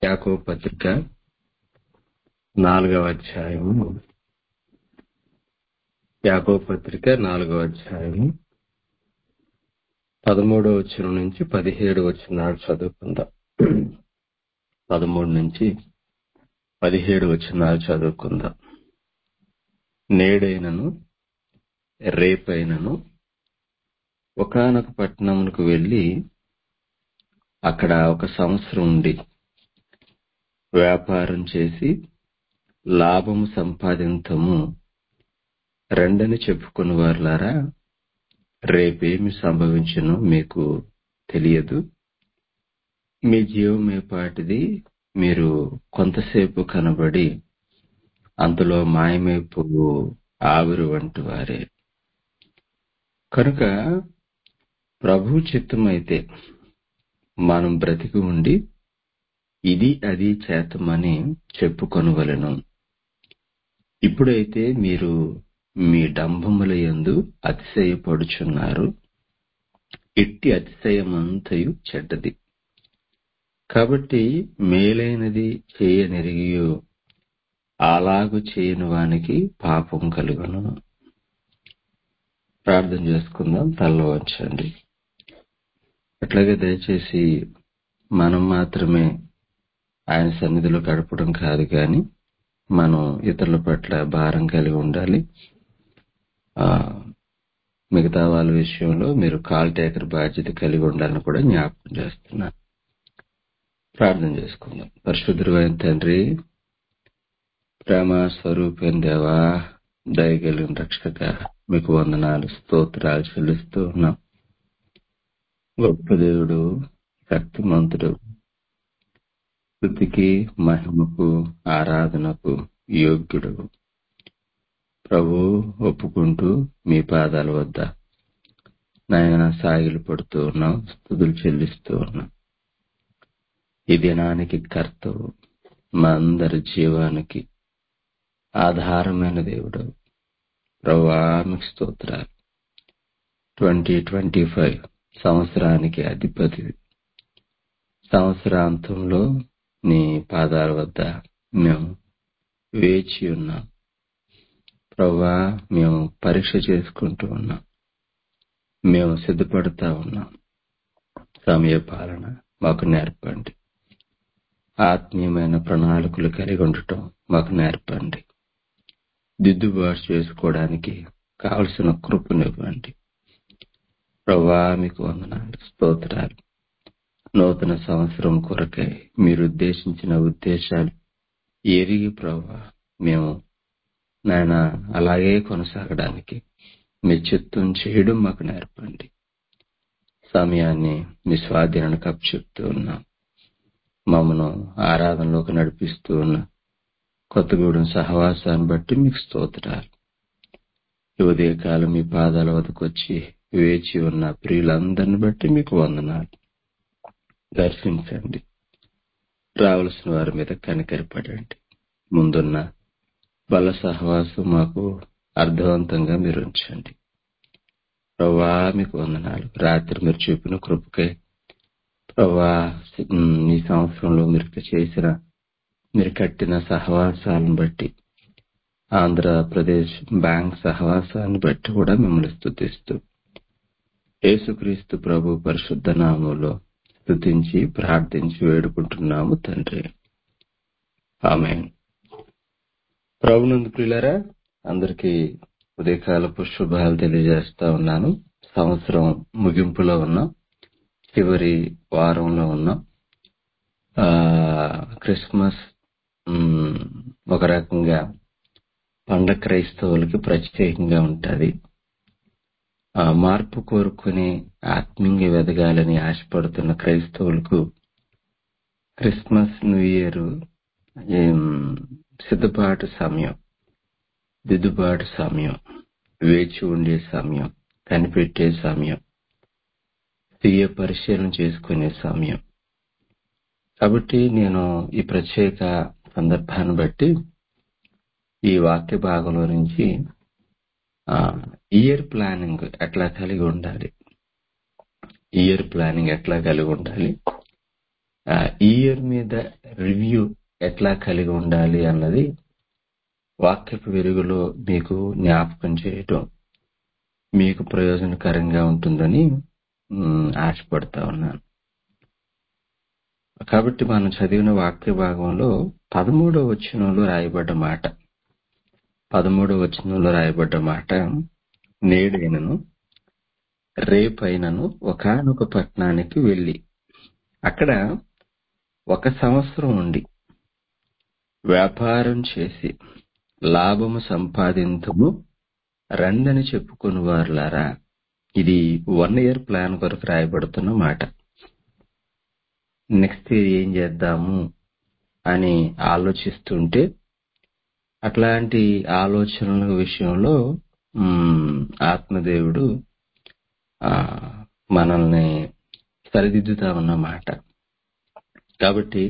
యాకోబు పత్రిక నాలుగవ అధ్యాయము యాకోబు పత్రిక నాలుగవ అధ్యాయము పదమూడవ వచ్చిన నుంచి పదిహేడు వచ్చిన చదువుకుందాం పదమూడు నుంచి పదిహేడు వచ్చిన చదువుకుందాం నేడైనను రేపైనను ఒకానొక పట్టణమునకు వెళ్లి అక్కడ ఒక సంవత్సరం ఉండి వ్యాపారం చేసి లాభము సంపాదించము రెండని చెప్పుకుని వారులారా రేపేమి సంభవించునో మీకు తెలియదు మీ జీవమేపాటిది మీరు కొంతసేపు కనబడి అంతలో మాయమైపోవు ఆవిరి వంటి వారే కనుక ప్రభు చిత్తమైతే మనం బ్రతికి ఉండి ఇది అది చేతమని చెప్పుకొనవలెను ఇప్పుడైతే మీరు మీ డంబముల యందు అతిశయపడుచున్నారు ఇట్టి అతిశయమంతయు చెడ్డది కాబట్టి మేలైనది చేయనెరిగియు అలాగు చేయని వానికి పాపం కలుగును ప్రార్థన చేసుకుందాం తల్ల వంచండి అట్లాగే దయచేసి మనం మాత్రమే ఆయన సన్నిధిలో గడపడం కాదు కానీ మనం ఇతరుల పట్ల భారం కలిగి ఉండాలి ఆ మిగతా వాళ్ళ విషయంలో మీరు కాల్ టేకర్ బాధ్యత కలిగి ఉండాలని కూడా జ్ఞాపకం చేస్తున్నాను ప్రార్థన చేసుకుందాం పరిశుద్ధుడైన తండ్రి ప్రేమ స్వరూపం దేవా దయగలిగిన రక్షక మీకు వందనాలు స్తోత్రాలు చెల్లిస్తూ ఉన్నాం గొప్ప దేవుడు శక్తిమంతుడు స్థుతికి మహిమకు ఆరాధనకు యోగ్యుడు ప్రభు ఒప్పుకుంటూ మీ పాదాల వద్ద నాయన సాగిలు పడుతూ ఉన్నాం స్థుతులు చెల్లిస్తూ ఉన్నాం ఈ దినానికి కర్తవు మా అందరి జీవానికి ఆధారమైన దేవుడు ప్రభా మీకు స్తోత్రాలు ట్వంటీ ట్వంటీ ఫైవ్ సంవత్సరానికి అధిపతి సంవత్సరాంతంలో నీ పాదాల వద్ద మేము వేచి ఉన్నాం ప్రభా మేము పరీక్ష చేసుకుంటూ ఉన్నాం మేము సిద్ధపడతా ఉన్నాం సమయ పాలన మాకు నేర్పండి ఆత్మీయమైన ప్రణాళికలు కలిగి ఉండటం మాకు నేర్పండి దిద్దుబాటు చేసుకోవడానికి కావలసిన కృపనివ్వండి ప్రభా మీకు వందనాలు స్తోత్రాలు నూతన సంవత్సరం కొరకై మీరు ఉద్దేశించిన ఉద్దేశాలు ఎరిగి ప్రభా మేము నాయన అలాగే కొనసాగడానికి మీ చిత్తం చేయడం మాకు నేర్పండి సమయాన్ని మీ స్వాధీనానికి అప్పచెప్తూ ఉన్నాం మమ్మను ఆరాధనలోకి నడిపిస్తూ ఉన్న కొత్తగూడెం సహవాసాన్ని బట్టి మీకు స్తోత్రాలు ఈ ఉదయకాలం మీ పాదాల వద్దకొచ్చి వేచి ఉన్న ప్రియులందరిని బట్టి మీకు వందనాలు దర్శించండి రావలసిన వారి మీద కనికరపడండి ముందున్న బల సహవాసం మాకు అర్థవంతంగా మీరు ఉంచండి ప్రభా మీకు వందనాలు రాత్రి మీరు చూపిన కృపకై ప్రభా ఈ సంవత్సరంలో మీరు చేసిన మీరు కట్టిన సహవాసాలను బట్టి ఆంధ్రప్రదేశ్ బ్యాంక్ సహవాసాన్ని బట్టి కూడా మిమ్మల్ని స్థుతిస్తూ యేసుక్రీస్తు ప్రభు పరిశుద్ధ నామంలో స్థుతించి ప్రార్థించి వేడుకుంటున్నాము తండ్రి ఆమె ప్రభునందు ప్రియులరా అందరికీ ఉదయకాలపు శుభాలు తెలియజేస్తా ఉన్నాను సంవత్సరం ముగింపులో ఉన్నాం చివరి వారంలో ఉన్నాం క్రిస్మస్ ఒక రకంగా పండగ క్రైస్తవులకి ప్రత్యేకంగా ఉంటుంది మార్పు కోరుకుని ఆత్మీయంగా వెదగాలని ఆశపడుతున్న క్రైస్తవులకు క్రిస్మస్ న్యూ ఇయర్ సిద్ధపాటు సమయం దిద్దుబాటు సమయం వేచి ఉండే సమయం కనిపెట్టే సమయం స్వీయ పరిశీలన చేసుకునే సమయం కాబట్టి నేను ఈ ప్రత్యేక సందర్భాన్ని బట్టి ఈ వాక్య భాగంలో నుంచి ఇయర్ ప్లానింగ్ ఎట్లా కలిగి ఉండాలి ఇయర్ ప్లానింగ్ ఎట్లా కలిగి ఉండాలి ఇయర్ మీద రివ్యూ ఎట్లా కలిగి ఉండాలి అన్నది వాక్యపు వెలుగులో మీకు జ్ఞాపకం చేయటం మీకు ప్రయోజనకరంగా ఉంటుందని మ్, ఆశపడతా ఉన్నాను కాబట్టి మనం చదివిన వాక్య భాగంలో పదమూడవ వచనంలో రాయబడ్డ మాట పదమూడవ వచనంలో రాయబడ్డ మాట నేడైనను రేపైనను ఒకానొక పట్టణానికి వెళ్ళి అక్కడ ఒక సంవత్సరం ఉండి వ్యాపారం చేసి లాభము సంపాదించము రండని చెప్పుకుని వారులారా ఇది వన్ ఇయర్ ప్లాన్ కొరకు రాయబడుతున్న మాట నెక్స్ట్ ఇయర్ ఏం చేద్దాము అని ఆలోచిస్తుంటే అట్లాంటి ఆలోచనల విషయంలో మ్, ఆత్మదేవుడు ఆ, మనల్ని సరిదిద్దుతా ఉన్నమాట కాబట్టి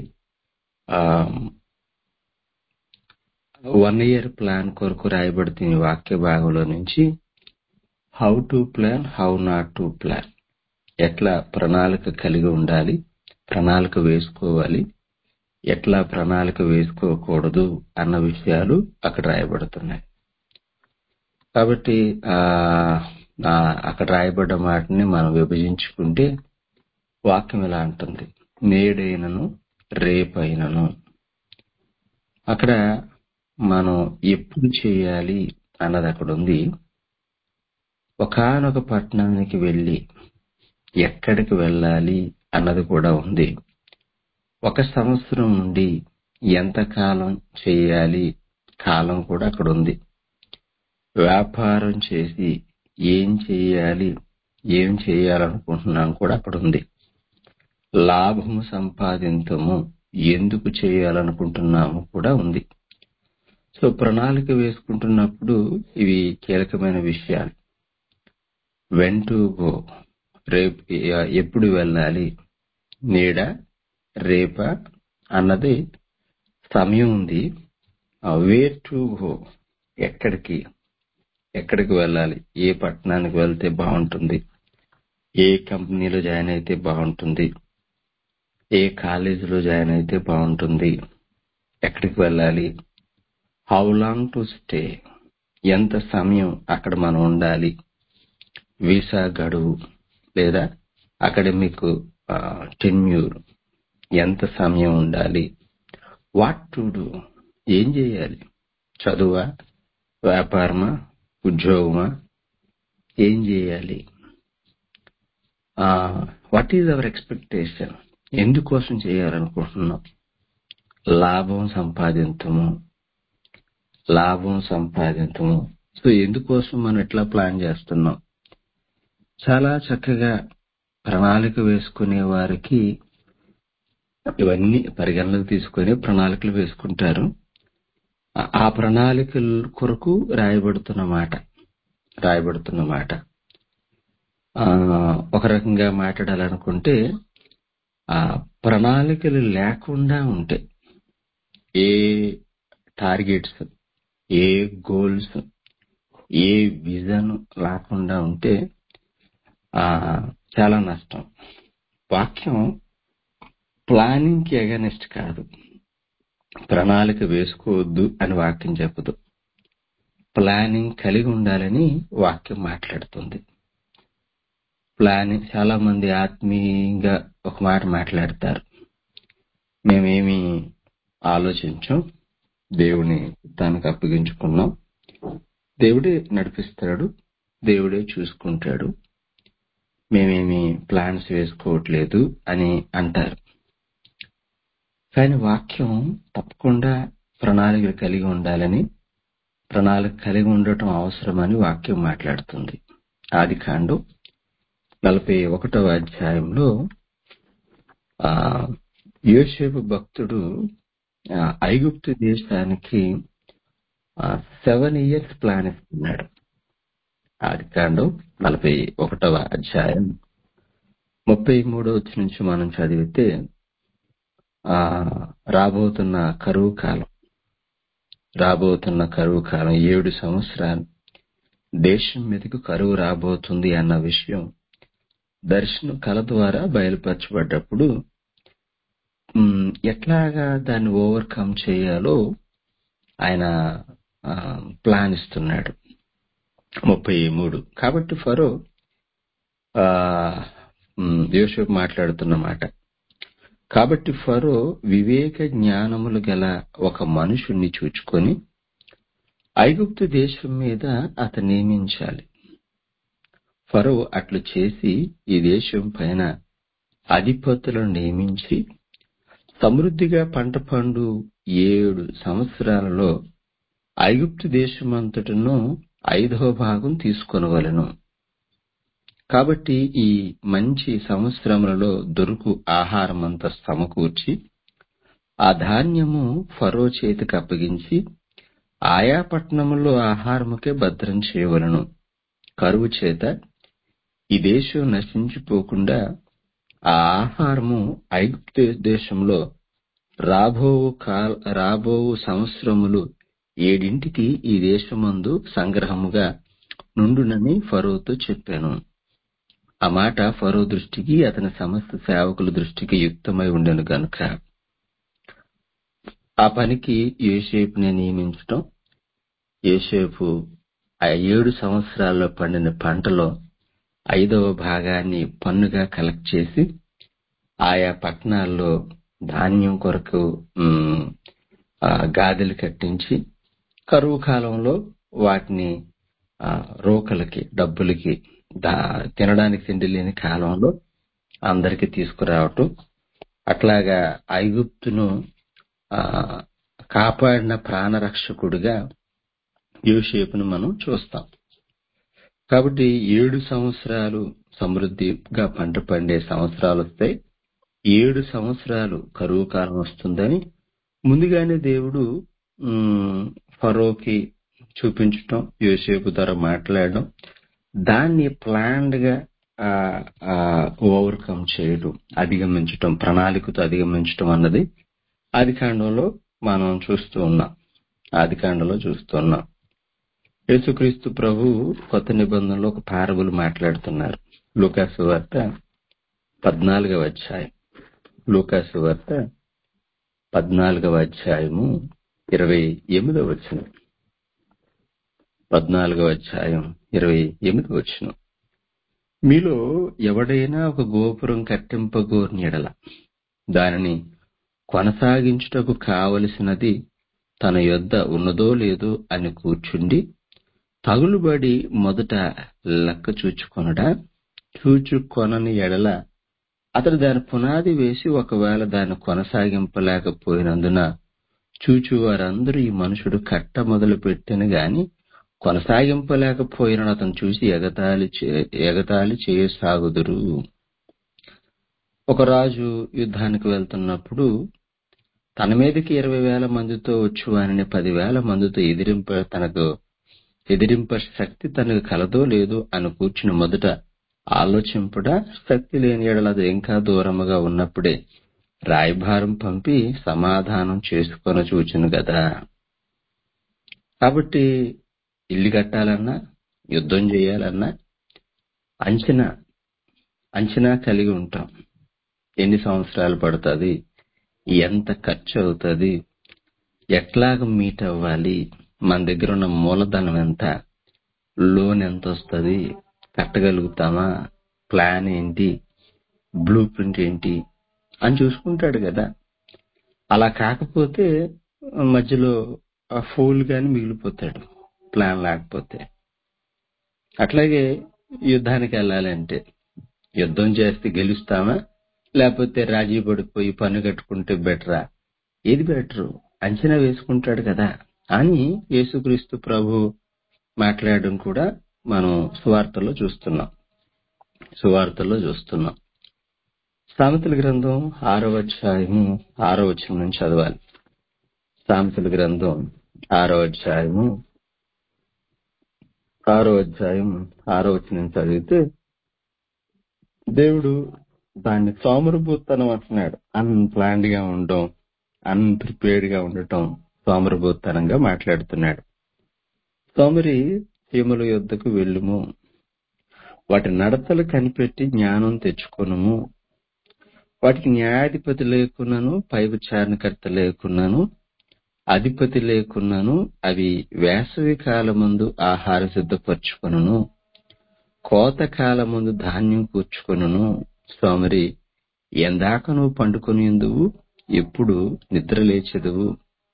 వన్ ఇయర్ ప్లాన్ కొరకు రాయబడుతున్న ఈ వాక్య భాగంలో నుంచి how to plan how not to plan ఎట్లా ప్రణాళిక కలిగి ఉండాలి ప్రణాళిక వేసుకోవాలి ఎట్లా ప్రణాళిక వేసుకోకూడదు అన్న విషయాలు అక్కడ రాయబడుతున్నాయి కాబట్టి ఆ ఆ, అక్కడ రాయబడ్డ మాటని మనం విభజించుకుంటే వాక్యం ఇలా అంటుంది నేడైనను రేపైనను అక్కడ మనం ఎప్పుడు చేయాలి అన్నది అక్కడ ఉంది ఒకానొక పట్టణానికి వెళ్ళి ఎక్కడికి వెళ్ళాలి అన్నది కూడా ఉంది ఒక సంవత్సరం నుండి ఎంత కాలం చేయాలి కాలం కూడా అక్కడ ఉంది వ్యాపారం చేసి ఏం చేయాలి ఏం చేయాలనుకుంటున్నాం కూడా అక్కడ ఉంది లాభము సంపాదించము ఎందుకు చేయాలనుకుంటున్నాము కూడా ఉంది సో ప్రణాళిక వేసుకుంటున్నప్పుడు ఇవి కీలకమైన విషయాలు వెన్ టు గో రేపు ఎప్పుడు వెళ్ళాలి నీడ రేప అన్నది సమయం ఉంది వేర్ టు గో ఎక్కడికి ఎక్కడికి వెళ్ళాలి ఏ పట్టణానికి వెళ్తే బాగుంటుంది ఏ కంపెనీలో జాయిన్ అయితే బాగుంటుంది ఏ కాలేజీలో జాయిన్ అయితే బాగుంటుంది ఎక్కడికి వెళ్ళాలి హౌ లాంగ్ టు స్టే ఎంత సమయం అక్కడ మనం ఉండాలి వీసా గడువు లేదా అకాడమిక్ టెన్యూర్ ఎంత సమయం ఉండాలి వాట్ టు డూ ఏం చేయాలి చదువా వ్యాపారమా ఉద్యోగమా ఏం చేయాలి వాట్ ఈజ్ అవర్ ఎక్స్పెక్టేషన్ ఎందుకోసం చేయాలనుకుంటున్నాం లాభం సంపాదించము లాభం సంపాదించము సో ఎందుకోసం మనం ఎట్లా ప్లాన్ చేస్తున్నాం చాలా చక్కగా ప్రణాళిక వేసుకునే వారికి ఇవన్నీ పరిగణలోకి తీసుకొని ప్రణాళికలు వేసుకుంటారు ఆ- ఆ ప్రణాళికల కొరకు రాయబడుతున్న మాట రాయబడుతున్న మాట ఆ, ఒక రకంగా మాట్లాడాలనుకుంటే ఆ ప్రణాళికలు లేకుండా ఉంటే ఏ టార్గెట్స్ ఏ గోల్స్ ఏ విజన్ లేకుండా ఉంటే ఆ చాలా నష్టం వాక్యం ప్లానింగ్ కి అగనిస్ట్ కాదు ప్రణాళిక వేసుకోవద్దు అని వాక్యం చెప్పదు ప్లానింగ్ కలిగి ఉండాలని వాక్యం మాట్లాడుతుంది ప్లానింగ్ చాలా మంది ఆత్మీయంగా ఒక మాట మాట్లాడతారు మేమేమి ఆలోచించాం దేవుని తనకు అప్పగించుకున్నాం దేవుడే నడిపిస్తాడు దేవుడే చూసుకుంటాడు మేమేమి ప్లాన్స్ వేసుకోవట్లేదు అని అంటారు కానీ వాక్యం తప్పకుండా ప్రణాళికలు కలిగి ఉండాలని ప్రణాళిక కలిగి ఉండటం అవసరమని వాక్యం మాట్లాడుతుంది ఆది కాండం నలభై ఒకటవ అధ్యాయంలో ఆ యోసేపు భక్తుడు ఆ, ఐగుప్తు దేశానికి సెవెన్ ఇయర్స్ ప్లాన్ ఇస్తున్నాడు ఆది కాండం నలభై ఒకటవ అధ్యాయం ముప్పై మూడో వచ్చి నుంచి మనం చదివితే ఆ రాబోతున్న కరువు కాలం రాబోతున్న కరువు కాలం ఏడు సంవత్సరాలు దేశం మీదకు కరువు రాబోతుంది అన్న విషయం దర్శనం కళ ద్వారా బయలుపరచబడ్డప్పుడు మ్, ఎట్లాగా దాన్ని ఓవర్కమ్ చేయాలో ఆయన ఆ, ప్లాన్ ఇస్తున్నాడు ముప్పై మూడు కాబట్టి ఫరో ఆ, మ్, యోసేపు మాట్లాడుతున్న మాట కాబట్టి ఫరో వివేక జ్ఞానములు గల ఒక మనుషుణ్ణి చూచుకొని ఐగుప్తు దేశం మీద అతను నియమించాలి ఫరో అట్లు చేసి ఈ దేశం పైన అధిపతులను నియమించి సమృద్ధిగా పంట పండు ఏడు సంవత్సరాలలో ఐగుప్తు దేశమంతటను ఐదవ భాగం తీసుకొనవలెను కాబట్టి ఈ మంచి సంవత్సరములలో దొరుకు ఆహారమంతా సమకూర్చి ఆ ధాన్యము ఫరో చేతికి అప్పగించి ఆయా పట్టణములో ఆహారముకే భద్రం చేయవలను కరువు చేత ఈ దేశం నశించిపోకుండా ఆ ఆహారము ఐగుప్తు దేశంలో రాబో కాల రాబో సంవత్సరములు ఏడింటికి ఈ దేశమందు సంగ్రహముగా నుండునని ఫరోతో చెప్పాను ఆ మాట ఫరో దృష్టికి అతని సమస్త సేవకుల దృష్టికి యుక్తమై ఉండెను గనుక ఆ పనికి యోసేపుని నియమించటం యోసేపు ఆ ఏడు సంవత్సరాల్లో పండిన పంటలో ఐదవ భాగాన్ని పన్నుగా కలెక్ట్ చేసి ఆయా పట్టణాల్లో ధాన్యం కొరకు మ్, ఆ, గాదెలు కట్టించి కరువు కాలంలో వాటిని ఆ, రోకలకి డబ్బులకి దా- తినడానికి తిండి లేని కాలంలో అందరికి తీసుకురావటం అట్లాగా ఐగుప్తును ఆ, కాపాడిన ప్రాణరక్షకుడిగా యోసేపును మనం చూస్తాం కాబట్టి ఏడు సంవత్సరాలు సమృద్ధిగా పంట పండే సంవత్సరాలు వస్తాయి ఏడు సంవత్సరాలు కరువు కాలం వస్తుందని ముందుగానే దేవుడు ఉమ్, ఫరోకి చూపించటం యోసేపు ద్వారా మాట్లాడడం దాన్ని ప్లాన్డ్ గా ఓవర్కమ్ చేయడం అధిగమించటం ప్రణాళికతో అధిగమించటం అన్నది ఆది కాండంలో మనం చూస్తూ ఉన్నాం ఆది కాండంలో చూస్తూ ఉన్నాం యేసుక్రీస్తు ప్రభు కొత్త నిబంధనలో ఒక పారబుల్ మాట్లాడుతున్నారు లూకాసు వార్త పద్నాలుగవ అధ్యాయం లూకాసు వార్త పద్నాలుగవ అధ్యాయము ఇరవై ఎనిమిదవ వచనం పద్నాలుగవ అధ్యాయం ఇరవై ఎనిమిదవ వచనం మీలో ఎవడైనా ఒక గోపురం కట్టింపగోరిన ఎడల దానిని కొనసాగించుటకు కావలసినది తన యొద్ద ఉన్నదో లేదో అని కూర్చుండి తగులుబడి మొదట లెక్క చూచుకొనడా చూచుకొనని ఎడల అతడు దాని పునాది వేసి ఒకవేళ దాన్ని కొనసాగింపలేకపోయినందున చూచు వారందరూ ఈ మనుషుడు కట్ట మొదలు పెట్టిన గాని కొనసాగింపలేకపోయిన అతను చూసి ఎగతాళి చే- ఎగతాళి చేయసాగుదురు ఒక రాజు యుద్ధానికి వెళ్తున్నప్పుడు తన మీదకి ఇరవై వేల మందితో వచ్చు వారిని పదివేల మందితో ఎదిరింప తనకు ఎదిరింప శక్తి తనకు కలదో లేదో అని కూర్చుని మొదట ఆలోచింపడా శక్తి లేని ఎడల అది ఇంకా దూరముగా ఉన్నప్పుడే రాయభారం పంపి సమాధానం చేసుకొని చూచును గదా కాబట్టి ఇల్లు కట్టాలన్నా యుద్ధం చేయాలన్నా అంచనా అంచనా కలిగి ఉంటాం ఎన్ని సంవత్సరాలు పడుతుంది ఎంత ఖర్చు అవుతుంది ఎట్లాగ మీట్ అవ్వాలి మన దగ్గర ఉన్న మూలధనం ఎంత లోన్ ఎంత వస్తుంది కట్టగలుగుతామా ప్లాన్ ఏంటి బ్లూ ప్రింట్ ఏంటి అని చూసుకుంటాడు కదా అలా కాకపోతే మధ్యలో ఆ ఫూల్ గాని మిగిలిపోతాడు ప్లాన్ లేకపోతే అట్లాగే యుద్ధానికి వెళ్ళాలంటే యుద్ధం చేస్తే గెలుస్తామా లేకపోతే రాజీ పడిపోయి పన్ను కట్టుకుంటే బెటరా ఏది బెటరు అంచనా వేసుకుంటాడు కదా అని యేసుక్రీస్తు ప్రభు మాట్లాడడం కూడా మనం సువార్తల్లో చూస్తున్నాం సువార్తల్లో చూస్తున్నాం సామెతల గ్రంథం ఆరో అధ్యాయము ఆరో వచనం నుంచి చదవాలి సామెతల గ్రంథం ఆరో అధ్యాయము ఆరో అధ్యాయం ఆరో వచనం చదివితే దేవుడు దాన్ని సోమరభూతనం అంటున్నాడు అన్ప్లాన్డ్ గా ఉండడం అన్ప్రిపేర్డ్ గా ఉండటం సోమరభూతనంగా మాట్లాడుతున్నాడు సోమరి సీమల యొద్దకు వెళ్ళుము వాటి నడతలు కనిపెట్టి జ్ఞానం తెచ్చుకొనుము వాటికి న్యాయాధిపతి లేకున్నాను పై విచారణకర్త లేకున్నాను అధిపతి లేకున్నాను అవి వేసవి కాలమందు ఆహార సిద్ధపరచుకొనును కోత కాలమందు ధాన్యం కూర్చుకొనును సోమరి ఎందాక నువ్వు పండుకొని ఎందువు ఎప్పుడు నిద్ర లేచెదవు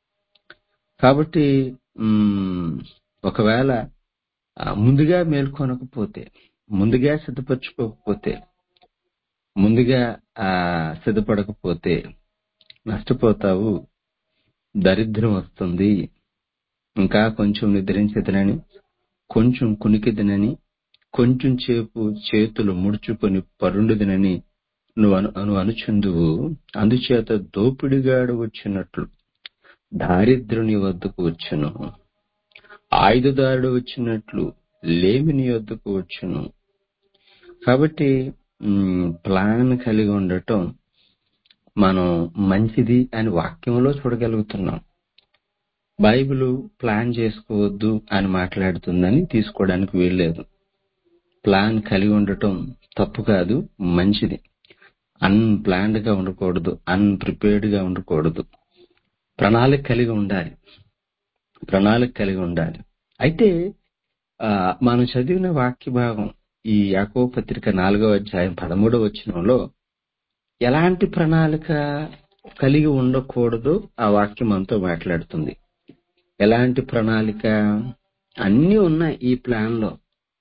కాబట్టి మ్, ఒకవేళ ఆ, ముందుగా మేల్కొనకపోతే ముందుగా సిద్ధపరచుకోకపోతే ముందుగా ఆ సిద్ధపడకపోతే నష్టపోతావు దరిద్రం వస్తుంది ఇంకా కొంచెం నిద్రించదనని కొంచెం కునికిదనని కొంచెం చేపు చేతులు ముడుచుకొని పరుండుదనని నువ్వు అను నువ్వు అనుచుందువు అందుచేత దోపిడిగాడు వచ్చినట్లు దారిద్రుని వద్దకు వచ్చును ఆయుధదారుడు వచ్చినట్లు లేమిని వద్దకు వచ్చును కాబట్టి మ్, ప్లాన్ కలిగి ఉండటం మనం మంచిది అని వాక్యంలో చూడగలుగుతున్నాం బైబిల్ ప్లాన్ చేసుకోవద్దు అని మాట్లాడుతుందని తీసుకోవడానికి వీల్లేదు ప్లాన్ కలిగి ఉండటం తప్పు కాదు మంచిది అన్ప్లాన్డ్ గా ఉండకూడదు అన్ప్రిపేర్డ్ గా ఉండకూడదు ప్రణాళిక కలిగి ఉండాలి ప్రణాళిక కలిగి ఉండాలి అయితే ఆ, మనం చదివిన వాక్య భాగం ఈ యాకో పత్రిక నాలుగవ అధ్యాయం పదమూడవ వచనంలో ఎలాంటి ప్రణాళిక కలిగి ఉండకూడదో ఆ వాక్యం మనతో మాట్లాడుతుంది ఎలాంటి ప్రణాళిక అన్ని ఉన్నాయి ఈ ప్లాన్ లో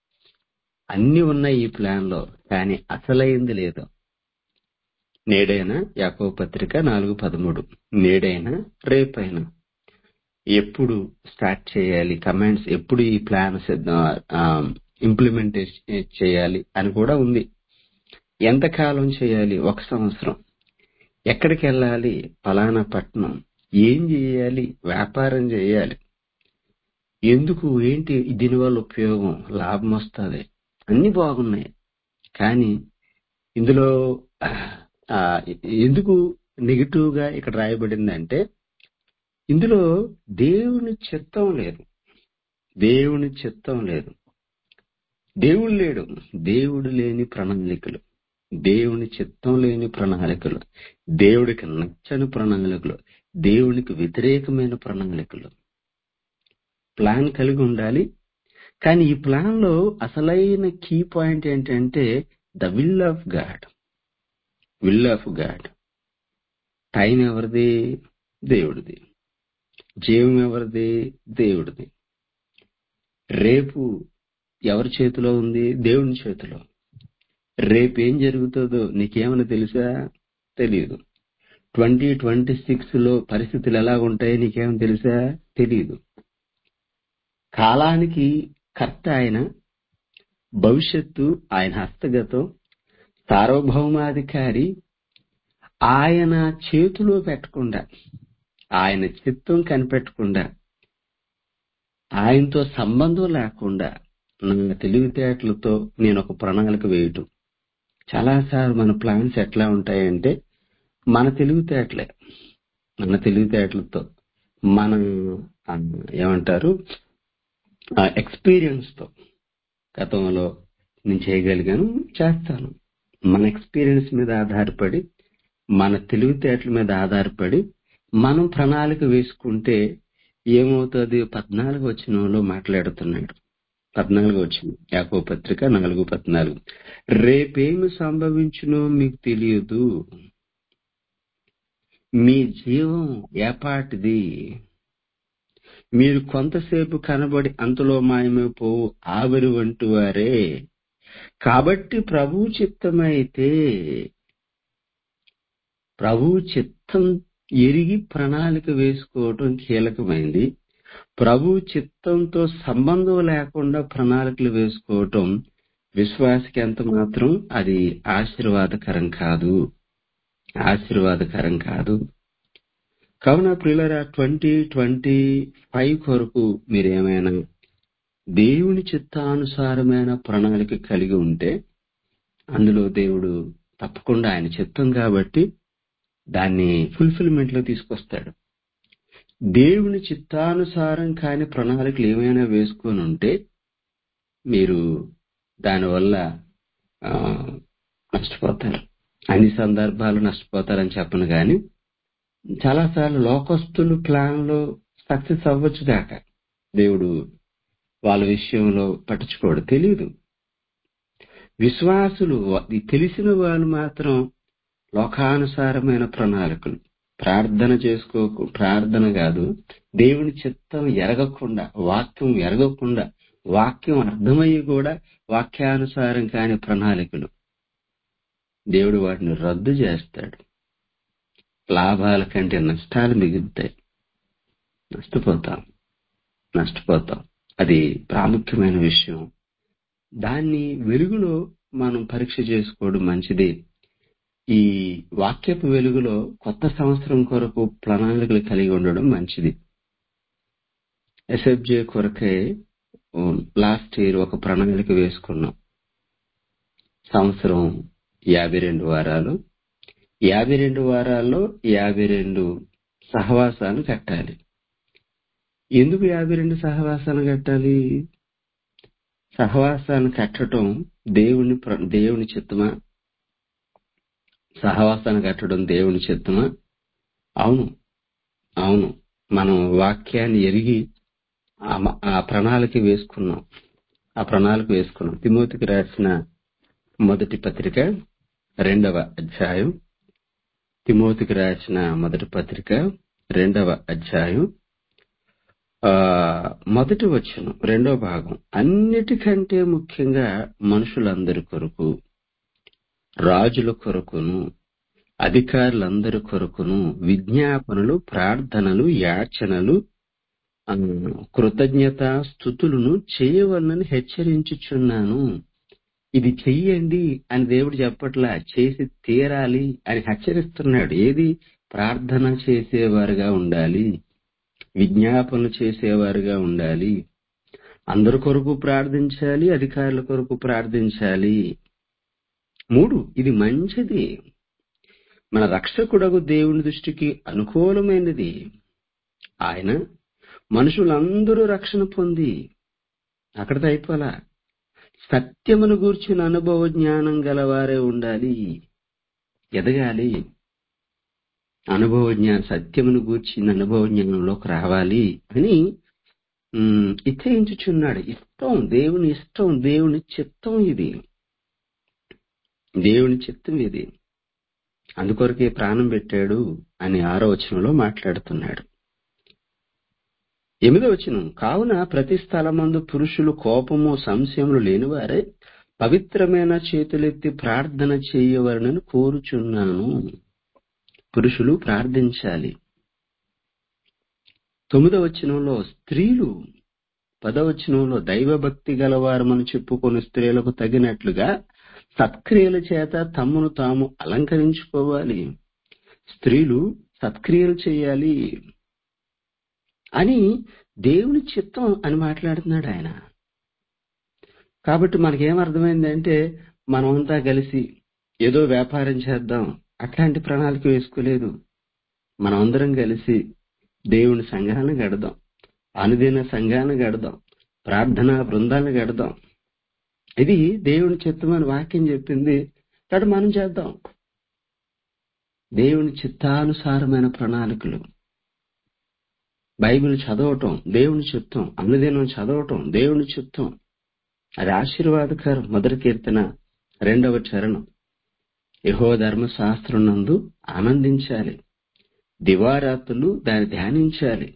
అన్ని ఉన్నాయి ఈ ప్లాన్ లో కానీ అసలైంది లేదు నేడైనా యాకో పత్రిక నాలుగు పదమూడు నేడైనా రేపైనా ఎప్పుడు స్టార్ట్ చేయాలి కమాండ్స్ ఎప్పుడు ఈ ప్లాన్ ఇంప్లిమెంట్ చేయాలి అని కూడా ఉంది ఎంతకాలం చేయాలి ఒక సంవత్సరం ఎక్కడికి వెళ్ళాలి ఫలానా పట్టణం ఏం చేయాలి వ్యాపారం చేయాలి ఎందుకు ఏంటి దీనివల్ల ఉపయోగం లాభం వస్తుంది అన్ని బాగున్నాయి కానీ ఇందులో ఆ, ఎందుకు నెగిటివ్ గా ఇక్కడ రాయబడిందంటే ఇందులో దేవుని చిత్తం లేదు దేవుని చిత్తం లేదు దేవుడు లేడు దేవుడు లేని ప్రణాళికలు దేవుని చిత్తం లేని ప్రణాళికలు దేవుడికి నచ్చని ప్రణాళికలు దేవునికి వ్యతిరేకమైన ప్రణాళికలు ప్లాన్ కలిగి ఉండాలి కానీ ఈ ప్లాన్ లో అసలైన కీ పాయింట్ ఏంటంటే the will of God will of God time ఎవరిది దేవుడిది జీవం ఎవరిది దేవుడిది రేపు ఎవరి చేతిలో ఉంది దేవుని చేతిలో రేపు ఏం జరుగుతుందో నీకేమైనా తెలుసా తెలియదు ట్వంటీ ట్వంటీ సిక్స్ లో పరిస్థితులు ఎలా ఉంటాయో నీకేమైనా తెలుసా తెలియదు కాలానికి కర్త ఆయన భవిష్యత్తు ఆయన హస్తగతం సార్వభౌమాధికారి ఆయన చేతిలో పెట్టకుండా ఆయన చిత్తం కనిపెట్టకుండా ఆయనతో సంబంధం లేకుండా నా తెలివితేటలతో నేను ఒక ప్రణాళిక వేయటం చాలాసార్లు మన ప్లాన్స్ ఎట్లా ఉంటాయంటే మన తెలివితేటలే మన తెలివితేటలతో మన ఆ, ఏమంటారు ఎక్స్పీరియన్స్ తో గతంలో నేను చేయగలిగాను చేస్తాను మన ఎక్స్పీరియన్స్ మీద ఆధారపడి మన తెలివితేటల మీద ఆధారపడి మనం ప్రణాళిక వేసుకుంటే ఏమవుతుంది పద్నాలుగు వచనంలో మాట్లాడుతున్నాడు పద్నాలుగు వచ్చిన యాకో పత్రిక నాలుగు పద్నాలుగు రేపేమి సంభవించునో మీకు తెలియదు మీ జీవం ఏపాటిది మీరు కొంతసేపు కనబడి అంతలో మాయమైపోవు ఆవిరి వంటి వారే కాబట్టి ప్రభు చిత్తమైతే ప్రభు చిత్తం ఎరిగి ప్రణాళిక వేసుకోవటం కీలకమైంది ప్రభు చిత్తంతో సంబంధం లేకుండా ప్రణాళికలు వేసుకోవటం విశ్వాసకి ఎంత మాత్రం అది ఆశీర్వాదకరం కాదు ఆశీర్వాదకరం కాదు కావున ప్రియులరా ట్వంటీ ట్వంటీ ఫైవ్ కొరకు మీరేమైనా దేవుని చిత్తానుసారమైన ప్రణాళిక కలిగి ఉంటే అందులో దేవుడు తప్పకుండా ఆయన చిత్తం కాబట్టి దాన్ని ఫుల్ఫిల్మెంట్ లో తీసుకొస్తాడు దేవుని చిత్తానుసారం కాని ప్రణాళికలు ఏమైనా వేసుకొని ఉంటే మీరు దానివల్ల ఆ, నష్టపోతారు అన్ని సందర్భాలు నష్టపోతారని చెప్పను గాని చాలాసార్లు లోకస్తులు ప్లాన్లో సక్సెస్ అవ్వచ్చు కాక దేవుడు వాళ్ళ విషయంలో పట్టించుకోడు తెలియదు విశ్వాసులు ఇది తెలిసిన వాళ్ళు మాత్రం లోకానుసారమైన ప్రణాళికలు ప్రార్థన చేసుకో ప్రార్థన కాదు దేవుని చిత్తం ఎరగకుండా వాక్యం ఎరగకుండా వాక్యం అర్థమయ్యి కూడా వాక్యానుసారం కాని ప్రణాళికలు దేవుడు వాటిని రద్దు చేస్తాడు లాభాల కంటే నష్టాలు మిగులుతాయి నష్టపోతాం నష్టపోతాం అది ప్రాముఖ్యమైన విషయం దాన్ని వెలుగులో మనం పరీక్ష చేసుకోవడం మంచిది ఈ వాక్యపు వెలుగులో కొత్త సంవత్సరం కొరకు ప్రణాళికలు కలిగి ఉండడం మంచిది ఎస్ఎఫ్జే కొరకే లాస్ట్ ఇయర్ ఒక ప్రణాళిక వేసుకున్నాం సంవత్సరం యాభై రెండు వారాలు యాభై రెండు వారాల్లో యాభై రెండు సహవాసాలు కట్టాలి ఎందుకు యాభై రెండు సహవాసాలు కట్టాలి సహవాసాన్ని కట్టడం దేవుని ప్ర- దేవుని చిత్తమా సహవాసాన్ని కట్టడం దేవుని చిత్తమా అవును అవును మనం వాక్యాన్ని ఎరిగి ఆ మ- ఆ ప్రణాళిక వేసుకున్నాం ఆ ప్రణాళిక వేసుకున్నాం తిమోతికి రాసిన మొదటి పత్రిక రెండవ అధ్యాయం తిమోతికి రాసిన మొదటి పత్రిక రెండవ అధ్యాయం ఆ మొదటి వచనం రెండో భాగం అన్నిటికంటే ముఖ్యంగా మనుషులందరి కొరకు రాజుల కొరకును అధికారులందరి కొరకును విజ్ఞాపనలు ప్రార్థనలు యాచనలు ఆ, కృతజ్ఞత స్థుతులను చేయవలనని హెచ్చరించుచున్నాను ఇది చెయ్యండి అని దేవుడు చెప్పట్లా చేసి తీరాలి అని హెచ్చరిస్తున్నాడు ఏది ప్రార్థన చేసేవారుగా ఉండాలి విజ్ఞాపనలు చేసేవారుగా ఉండాలి అందరి కొరకు ప్రార్థించాలి అధికారుల కొరకు ప్రార్థించాలి మూడు ఇది మంచిది మన రక్షకుడగు దేవుని దృష్టికి అనుకూలమైనది ఆయన మనుషులందరూ రక్షణ పొంది అక్కడితో అయిపోలా సత్యమును గూర్చిన అనుభవ జ్ఞానం గలవారే ఉండాలి ఎదగాలి అనుభవ జ్ఞానం సత్యమును గూర్చిన అనుభవ జ్ఞానంలోకి రావాలి అని ఉమ్, ఇచ్చయించుచున్నాడు ఇష్టం దేవుని ఇష్టం దేవుని చిత్తం ఇది దేవుని చిత్తం ఇది అందుకొరకే ప్రాణం పెట్టాడు అని ఆరో వచనంలో మాట్లాడుతున్నాడు ఎనిమిదో వచనం కావున ప్రతి స్థలమందు పురుషులు కోపము సంశయములు లేనివారే పవిత్రమైన చేతులెత్తి ప్రార్థన చేయవలనని కోరుచున్నాను పురుషులు ప్రార్థించాలి తొమ్మిదో వచనంలో స్త్రీలు పదవచనంలో దైవభక్తి గలవారు మనం చెప్పుకొని స్త్రీలకు తగినట్లుగా సత్క్రియల చేత తమను తాము అలంకరించుకోవాలి స్త్రీలు సత్క్రియలు చేయాలి అని దేవుని చిత్తం అని మాట్లాడుతున్నాడు ఆయన కాబట్టి మనకేమర్థమైందంటే మనమంతా కలిసి ఏదో వ్యాపారం చేద్దాం అట్లాంటి ప్రణాళిక వేసుకోలేదు మనమందరం కలిసి దేవుని సంఘాలను గడదాం అనుదిన సంఘాలను గడదాం ప్రార్థనా బృందాలను గడదాం ఇది దేవుని చిత్తమని వాక్యం చెప్పింది కాబట్టి మనం చేద్దాం దేవుని చిత్తానుసారమైన ప్రణాళికలు బైబిల్ చదవటం దేవుని చిత్తం అనుదినం చదవటం దేవుని చిత్తం అది ఆశీర్వాదకరం మొదటి కీర్తన రెండవ చరణం యహో ధర్మశాస్త్రం నందు ఆనందించాలి దివారాత్రులు దాన్ని ధ్యానించాలి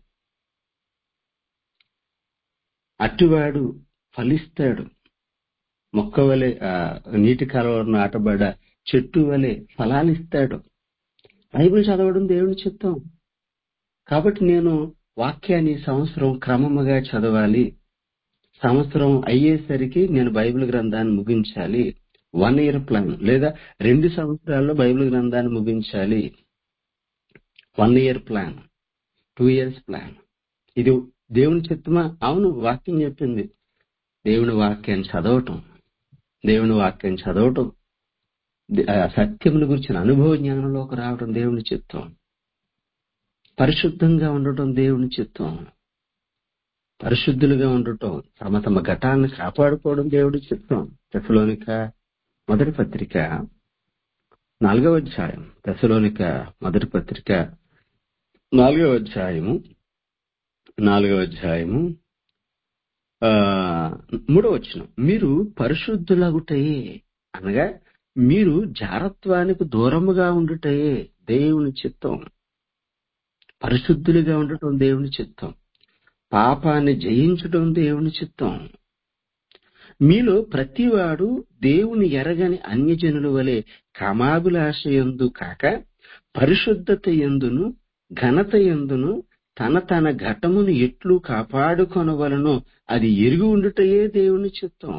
అట్టువాడు ఫలిస్తాడు మొక్క వలె ఆ, నీటి కాలువలో నాటబడ్డ చెట్టు వలె ఫలాలిస్తాడు బైబిల్ చదవడం దేవుని చిత్తం కాబట్టి నేను వాక్యాన్ని ఈ సంవత్సరం క్రమముగా చదవాలి సంవత్సరం అయ్యేసరికి నేను బైబిల్ గ్రంథాన్ని ముగించాలి వన్ ఇయర్ ప్లాన్ లేదా రెండు సంవత్సరాల్లో బైబిల్ గ్రంథాన్ని ముగించాలి one year plan two years plan ఇది దేవుని చిత్తమా అవును వాక్యం చెప్పింది దేవుని వాక్యాన్ని చదవటం దేవుని వాక్యాన్ని చదవటం ది- ఆ సత్యముల గురించిన అనుభవ జ్ఞానంలోకి రావడం దేవుని చిత్తం పరిశుద్ధంగా ఉండటం దేవుని చిత్తం పరిశుద్ధులుగా ఉండటం తమ తమ ఘటాలను కాపాడుకోవడం దేవుడి చిత్తం తెసలోనిక మొదటి పత్రిక నాలుగవ అధ్యాయం దశలోనిక మొదటి పత్రిక నాలుగవ అధ్యాయము నాలుగవ అధ్యాయము ఆ, మూడవ వచనం మీరు పరిశుద్ధులగుటయే అనగా మీరు జారత్వానికి దూరముగా ఉండుటయే దేవుని చిత్తం పరిశుద్ధులుగా ఉండటం దేవుని చిత్తం పాపాన్ని జయించడం దేవుని చిత్తం మీలో ప్రతివాడు దేవుని ఎరగని అన్యజనుల వలె కామాభిలాష ఎందు కాక పరిశుద్ధత ఎందును ఘనత ఎందును తన తన ఘటమును ఎట్లు కాపాడుకొనవలనో అది ఎరిగి ఉండుటయే దేవుని చిత్తం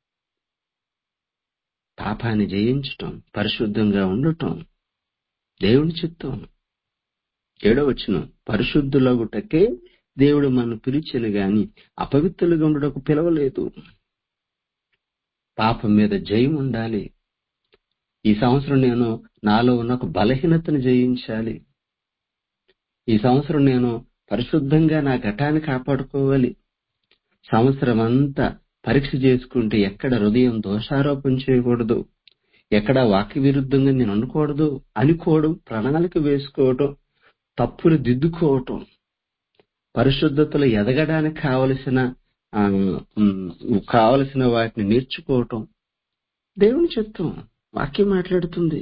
పాపాన్ని జయించటం పరిశుద్ధంగా ఉండటం దేవుని చిత్తం ఏడో వచ్చిన పరిశుద్ధులగుటకే దేవుడు మనం పిలిచిన గాని అపవిత్రులుగా ఉండటకు పిలవలేదు పాపం మీద జయం ఉండాలి ఈ సంవత్సరం నేను నాలో ఉన్న ఒక బలహీనతను జయించాలి ఈ సంవత్సరం నేను పరిశుద్ధంగా నా ఘటాన్ని కాపాడుకోవాలి సంవత్సరం అంతా పరీక్ష చేసుకుంటే ఎక్కడ హృదయం దోషారోపణ చేయకూడదు ఎక్కడ వాక్య విరుద్ధంగా నేను ఉండకూడదు అనుకోవడం ప్రణాళిక వేసుకోవటం తప్పులు దిద్దుకోవటం పరిశుద్ధతలో ఎదగడానికి కావలసిన ఆ, ఉమ్, కావలసిన వాటిని నేర్చుకోవటం దేవుని చిత్తం వాక్యం మాట్లాడుతుంది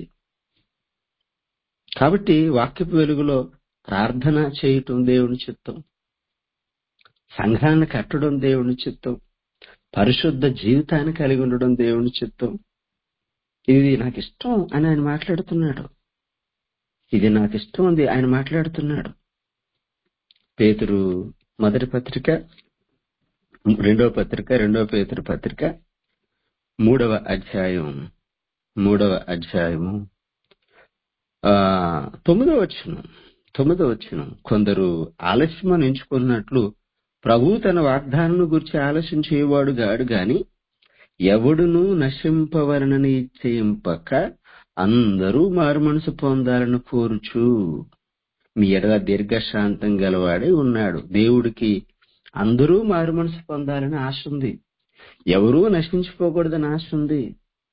కాబట్టి వాక్యపు వెలుగులో ప్రార్థన చేయటం దేవుని చిత్తం సంఘాన్ని కట్టడం దేవుని చిత్తం పరిశుద్ధ జీవితాన్ని కలిగి ఉండడం దేవుని చిత్తం ఇది నాకు ఇష్టం అని ఆయన మాట్లాడుతున్నాడు ఇది నాకు ఇష్టం ఉంది ఆయన మాట్లాడుతున్నాడు పేతురు మొదటి పత్రిక రెండవ పత్రిక రెండవ పేతురు పత్రిక మూడవ అధ్యాయం మూడవ అధ్యాయము ఆ తొమ్మిదవ వచనం తొమ్మిదవ వచనం కొందరు ఆలస్యం ఎంచుకున్నట్లు ప్రభు తన వాగ్దానం గురించి ఆలస్యం చేయవాడు గాడు గాని ఎవడును నశింపవలనని చేయింపక అందరూ మారుమనసు పొందాలని కోరుచు మీ ఎడల దీర్ఘశాంతం గలవాడే ఉన్నాడు దేవుడికి అందరూ మారుమనసు పొందాలని ఆశ ఉంది ఎవరూ నశించిపోకూడదని ఆశ ఉంది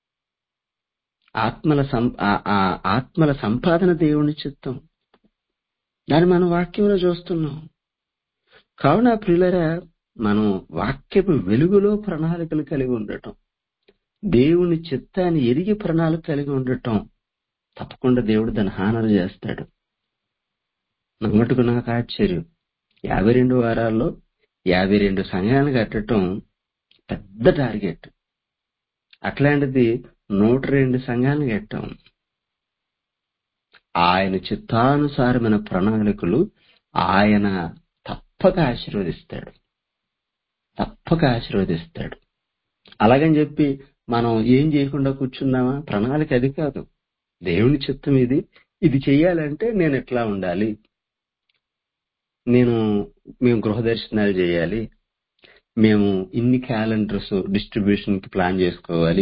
ఆత్మల సం- ఆ- ఆ ఆత్మల సంపాదన దేవుని చిత్తం దాన్ని మనం వాక్యంలో చూస్తున్నాం కావున ప్రియులరా మనం వాక్యపు వెలుగులో ప్రణాళికలు కలిగి ఉండటం దేవుని చిత్తాన్ని ఎరిగి ప్రణాళిక కలిగి ఉండటం తప్పకుండా దేవుడు దాన్ని హానరు చేస్తాడు నమ్మటుకు నాకు ఆశ్చర్యం యాభై రెండు వారాల్లో యాభై రెండు సంఘాలు కట్టడం పెద్ద టార్గెట్ అట్లాంటిది నూట రెండు సంఘాలను కట్టాం ఆయన చిత్తానుసారమైన ప్రణాళికలు ఆయన తప్పక ఆశీర్వదిస్తాడు తప్పక ఆశీర్వదిస్తాడు అలాగని చెప్పి మనం ఏం చేయకుండా కూర్చుందామా ప్రణాళిక అది కాదు దేవుని చిత్తం ఇది ఇది చెయ్యాలంటే నేను ఎట్లా ఉండాలి నేను మేము గృహ దర్శనాలు చేయాలి మేము ఇన్ని క్యాలెండర్స్ డిస్ట్రిబ్యూషన్ కి ప్లాన్ చేసుకోవాలి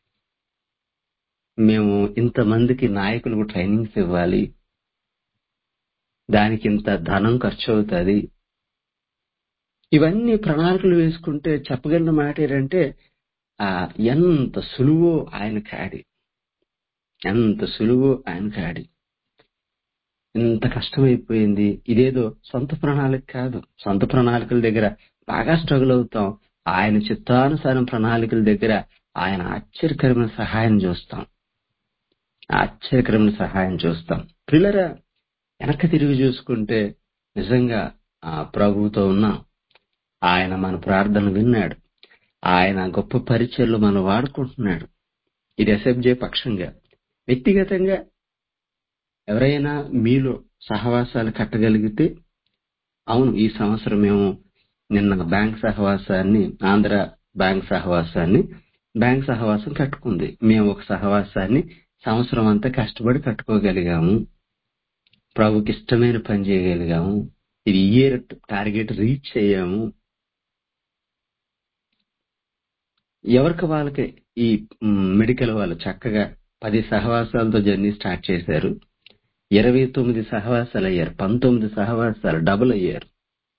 మేము ఇంతమందికి నాయకులకు ట్రైనింగ్స్ ఇవ్వాలి దానికి ఇంత ధనం ఖర్చు అవుతుంది ఇవన్నీ ప్రణాళికలు వేసుకుంటే చెప్పగలిగిన మాట ఏంటంటే ఆ ఎంత సులువో ఆయన కాడి ఎంత సులువో ఆయన కాడి ఇంత కష్టమైపోయింది ఇదేదో సొంత ప్రణాళిక కాదు సొంత ప్రణాళికల దగ్గర బాగా స్ట్రగుల్ అవుతాం ఆయన చిత్తానుసారం ప్రణాళికల దగ్గర ఆయన ఆశ్చర్యకరమైన సహాయం చూస్తాం ఆశ్చర్యకరమైన సహాయం చూస్తాం పిల్లరా వెనక్కి తిరిగి చూసుకుంటే నిజంగా ఆ ప్రభువుతో ఉన్నాం ఆయన మన ప్రార్థన విన్నాడు ఆయన గొప్ప పరిచయలు మనం వాడుకుంటున్నాడు ఇది ఎస్ఎఫ్జే పక్షంగా వ్యక్తిగతంగా ఎవరైనా మీలో సహవాసాలు కట్టగలిగితే అవును ఈ సంవత్సరం మేము నిన్న బ్యాంక్ సహవాసాన్ని ఆంధ్ర బ్యాంక్ సహవాసాన్ని బ్యాంక్ సహవాసం కట్టుకుంది మేము ఒక సహవాసాన్ని సంవత్సరం అంతా కష్టపడి కట్టుకోగలిగాము ప్రభుకి ఇష్టమైన పని చేయగలిగాము ఇది ఇయర్ టార్గెట్ రీచ్ అయ్యాము ఎవరికి వాళ్ళకి ఈ మ్, మెడికల్ వాళ్ళు చక్కగా పది సహవాసాలతో జర్నీ స్టార్ట్ చేశారు ఇరవై తొమ్మిది సహవాసాలు అయ్యారు పంతొమ్మిది సహవాసాలు డబుల్ అయ్యారు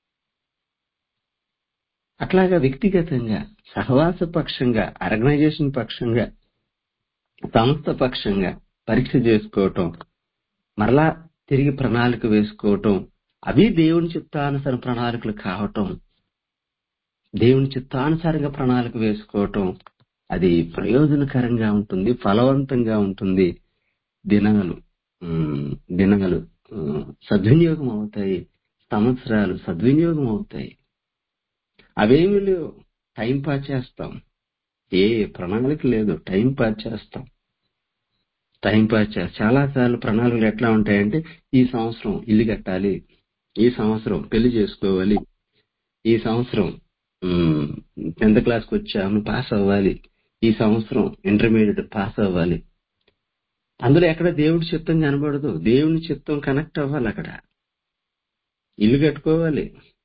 అట్లాగా వ్యక్తిగతంగా సహవాస పక్షంగా ఆర్గనైజేషన్ పక్షంగా సంస్థ పక్షంగా పరీక్ష చేసుకోవటం మరలా తిరిగి ప్రణాళిక వేసుకోవటం అవి దేవుని చిత్తానుసార ప్రణాళికలు కావటం దేవుని చిత్తానుసారంగా ప్రణాళిక వేసుకోవటం అది ప్రయోజనకరంగా ఉంటుంది ఫలవంతంగా ఉంటుంది దినాలు ఉమ్, దినాలు ఉమ్, సద్వినియోగం అవుతాయి సంవత్సరాలు సద్వినియోగం అవుతాయి అవేమి లేవు టైం పాస్ చేస్తాం ఏ ప్రణాళిక లేదు టైం పాస్ చేస్తాం టైం పాస్ చేస్తాం చాలా సార్లు ప్రణాళికలు ఎట్లా ఉంటాయంటే ఈ సంవత్సరం ఇల్లు కట్టాలి ఈ సంవత్సరం పెళ్లి చేసుకోవాలి ఈ సంవత్సరం టెన్త్ క్లాస్కి వచ్చాము పాస్ అవ్వాలి ఈ సంవత్సరం ఇంటర్మీడియట్ పాస్ అవ్వాలి అందులో ఎక్కడ దేవుడి చిత్తం కనబడదు దేవుని చిత్తం కనెక్ట్ అవ్వాలి అక్కడ ఇల్లు కట్టుకోవాలి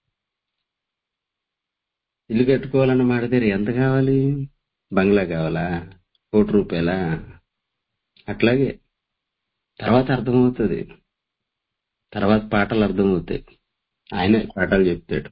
ఇల్లు కట్టుకోవాలన్న మాట దగ్గర ఎంత కావాలి బంగ్లా కావాలా కోటి రూపాయలా అట్లాగే తర్వాత అర్థమవుతుంది తర్వాత పాటలు అర్థమవుతాయి ఆయనే పాఠాలు చెప్తాడు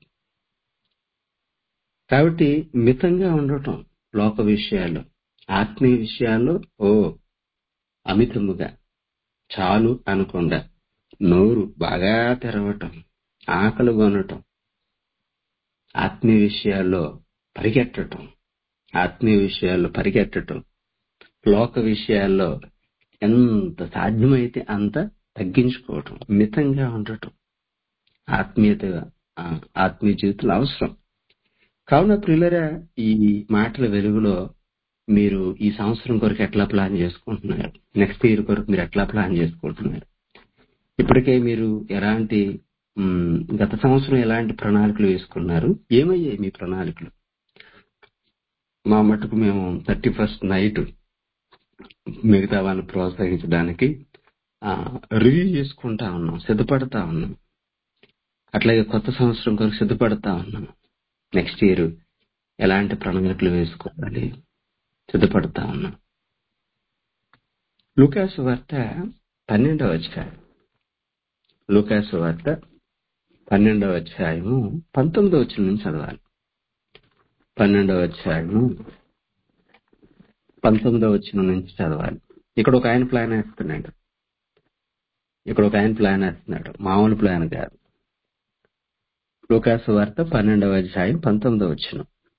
కాబట్టి మితంగా ఉండటం లోక విషయాల్లో ఆత్మీయ విషయాల్లో ఓ అమితముగా చాలు అనకుండా నోరు బాగా తెరవటం ఆకలి కొనటం ఆత్మీయ విషయాల్లో పరిగెట్టటం ఆత్మీయ విషయాల్లో పరిగెట్టటం లోక విషయాల్లో ఎంత సాధ్యమైతే అంత తగ్గించుకోవటం మితంగా ఉండటం ఆత్మీయత ఆ, ఆత్మీయ జీవితంలో అవసరం కావున ప్రియులరా ఈ మాటల వెలుగులో మీరు ఈ సంవత్సరం కొరకు ఎట్లా ప్లాన్ చేసుకుంటున్నారు నెక్స్ట్ ఇయర్ కొరకు మీరు ఎట్లా ప్లాన్ చేసుకుంటున్నారు ఇప్పటికే మీరు ఎలాంటి మ్, గత సంవత్సరం ఎలాంటి ప్రణాళికలు వేసుకున్నారు ఏమయ్యాయి మీ ప్రణాళికలు మా మటుకు మేము థర్టీ ఫస్ట్ నైట్ మిగతా వాళ్ళని ప్రోత్సహించడానికి రివ్యూ చేసుకుంటా ఉన్నాం సిద్ధపడతా ఉన్నాం అట్లాగే కొత్త సంవత్సరం కొరకు సిద్ధపడతా ఉన్నాం నెక్స్ట్ ఇయర్ ఎలాంటి ప్రణాళికలు వేసుకోవాలి సిద్ధపడతా ఉన్నాం లూకాసు వార్త పన్నెండవ అధ్యాయం లూకాసు వార్త పన్నెండవ అధ్యాయము పంతొమ్మిదవ వచ్చిన నుంచి చదవాలి పన్నెండవ అధ్యాయము పంతొమ్మిదవ వచ్చిన నుంచి చదవాలి ఇక్కడ ఒక ఆయన ప్లాన్ వేస్తున్నాడు ఇక్కడ ఒక ఆయన ప్లాన్ వేస్తున్నాడు మామూలు ప్లాన్ కాదు లూకాసు వార్త పన్నెండవ అధ్యాయం పంతొమ్మిదవ వచ్చిన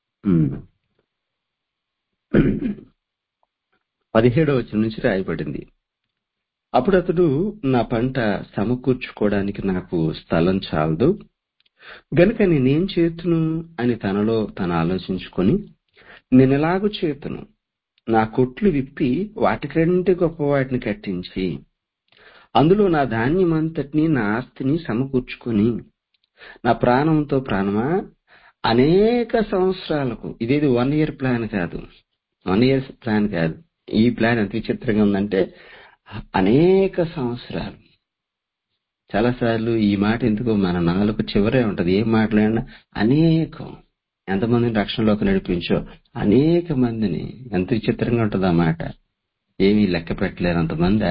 పదిహేడవ వచ్చిన నుంచి రాయబడింది అప్పుడు అతడు నా పంట సమకూర్చుకోవడానికి నాకు స్థలం చాలదు గనుక నేనేం చేతును అని తనలో తను ఆలోచించుకొని నేను ఎలాగూ చేతును నా కొట్లు విప్పి వాటికంటే గొప్ప వాటిని కట్టించి అందులో నా ధాన్యం అంతటిని నా ఆస్తిని సమకూర్చుకొని నా ప్రాణంతో ప్రాణమా అనేక సంవత్సరాలకు ఇదేది వన్ ఇయర్ ప్లాన్ కాదు వన్ ఇయర్ ప్లాన్ కాదు ఈ ప్లాన్ ఎంత విచిత్రంగా ఉందంటే అనేక సంవత్సరాలు చాలాసార్లు ఈ మాట ఎందుకో మన నాలుగు చివరే ఉంటది ఏం మాట్లాడినా అనేకం ఎంతమందిని రక్షణలోకి నడిపించో అనేక మందిని ఎంత విచిత్రంగా ఉంటది ఆ మాట ఏమీ లెక్క పెట్టలేరు అంతమంది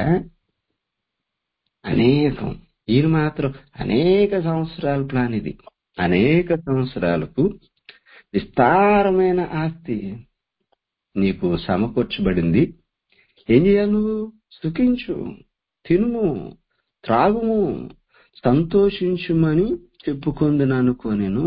అనేకం ఈయన మాత్రం అనేక సంవత్సరాల ప్లాన్ ఇది అనేక సంవత్సరాలకు విస్తారమైన ఆస్తి నీకు సమకూర్చబడింది ఏం చేయాలి నువ్వు సుఖించు తినుము త్రాగుము సంతోషించుమని చెప్పుకుందును అనుకోనేను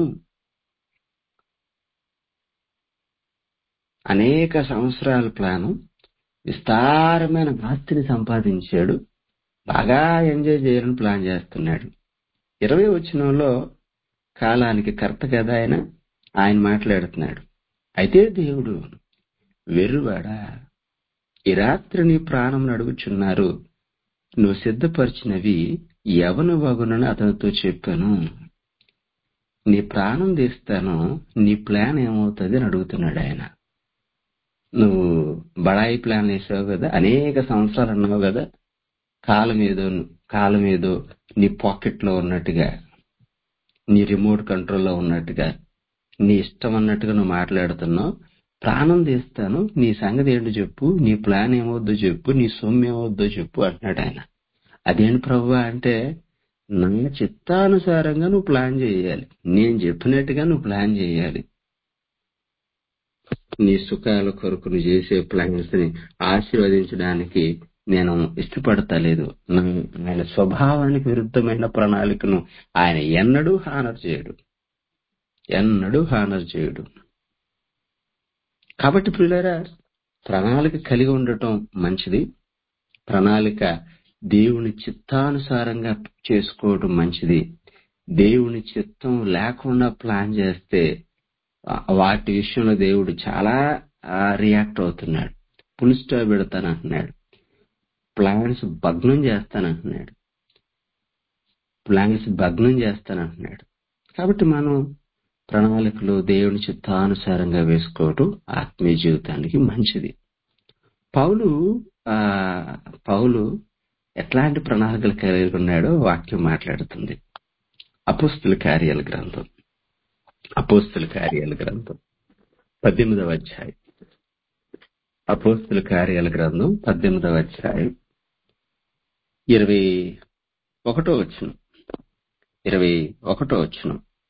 అనేక సంవత్సరాల ప్లాను విస్తారమైన ఆస్తిని సంపాదించాడు బాగా ఎంజాయ్ చేయాలని ప్లాన్ చేస్తున్నాడు ఇరవై వచ్చినంలో కాలానికి కర్త కదా ఆయన ఆయన మాట్లాడుతున్నాడు అయితే దేవుడు వెర్రువాడా ఈ రాత్రి నీ ప్రాణం అడుగుచున్నారు నువ్వు సిద్ధపరిచినవి ఎవను వగునని అతనితో చెప్పాను నీ ప్రాణం తీస్తాను నీ ప్లాన్ ఏమవుతుంది అని అడుగుతున్నాడు ఆయన నువ్వు బడాయి ప్లాన్ వేసావు కదా అనేక సంవత్సరాలు అన్నావు కదా కాలం ఏదో కాలం ఏదో నీ పాకెట్ లో ఉన్నట్టుగా నీ రిమోట్ కంట్రోల్లో ఉన్నట్టుగా నీ ఇష్టం అన్నట్టుగా నువ్వు మాట్లాడుతున్నావు ప్రాణం తీస్తాను నీ సంగతి ఏంటో చెప్పు నీ ప్లాన్ ఏమవుద్దో చెప్పు నీ సొమ్ము ఏమవుద్దో చెప్పు అంటున్నాడు ఆయన అదేంటి ప్రభు అంటే నా చిత్తానుసారంగా నువ్వు ప్లాన్ చేయాలి నేను చెప్పినట్టుగా నువ్వు ప్లాన్ చేయాలి నీ సుఖాల కొరకు నువ్వు చేసే ప్లాన్స్ ని ఆశీర్వదించడానికి నేను ఇష్టపడతలేదు నా- ఆయన స్వభావానికి విరుద్ధమైన ప్రణాళికను ఆయన ఎన్నడూ హానర్ చేయడు ఎన్నడూ హానర్ చేయడు కాబట్టి ప్రియులారా ప్రణాళిక కలిగి ఉండటం మంచిది ప్రణాళిక దేవుని చిత్తానుసారంగా చేసుకోవడం మంచిది దేవుని చిత్తం లేకుండా ప్లాన్ చేస్తే ఆ- వాటి విషయంలో దేవుడు చాలా రియాక్ట్ అవుతున్నాడు పుల్ స్టాప్ పెడతానంటున్నాడు ప్లాన్స్ భగ్నం చేస్తానంటున్నాడు ప్లాన్స్ భగ్నం చేస్తానంటున్నాడు కాబట్టి మనం ప్రణాళికలు దేవుని చిత్తానుసారంగా వేసుకోవటం ఆత్మీయ జీవితానికి మంచిది పౌలు ఆ పౌలు ఎట్లాంటి ప్రణాళికలు కలిగి ఉన్నాడో వాక్యం మాట్లాడుతుంది అపోస్తుల కార్యాల గ్రంథం అపోస్తుల కార్యాల గ్రంథం పద్దెనిమిదవ అధ్యాయం అపోస్తుల కార్యాల గ్రంథం పద్దెనిమిదవ అధ్యాయం ఇరవై ఒకటో వచ్చిన ఇరవై ఒకటో వచ్చిన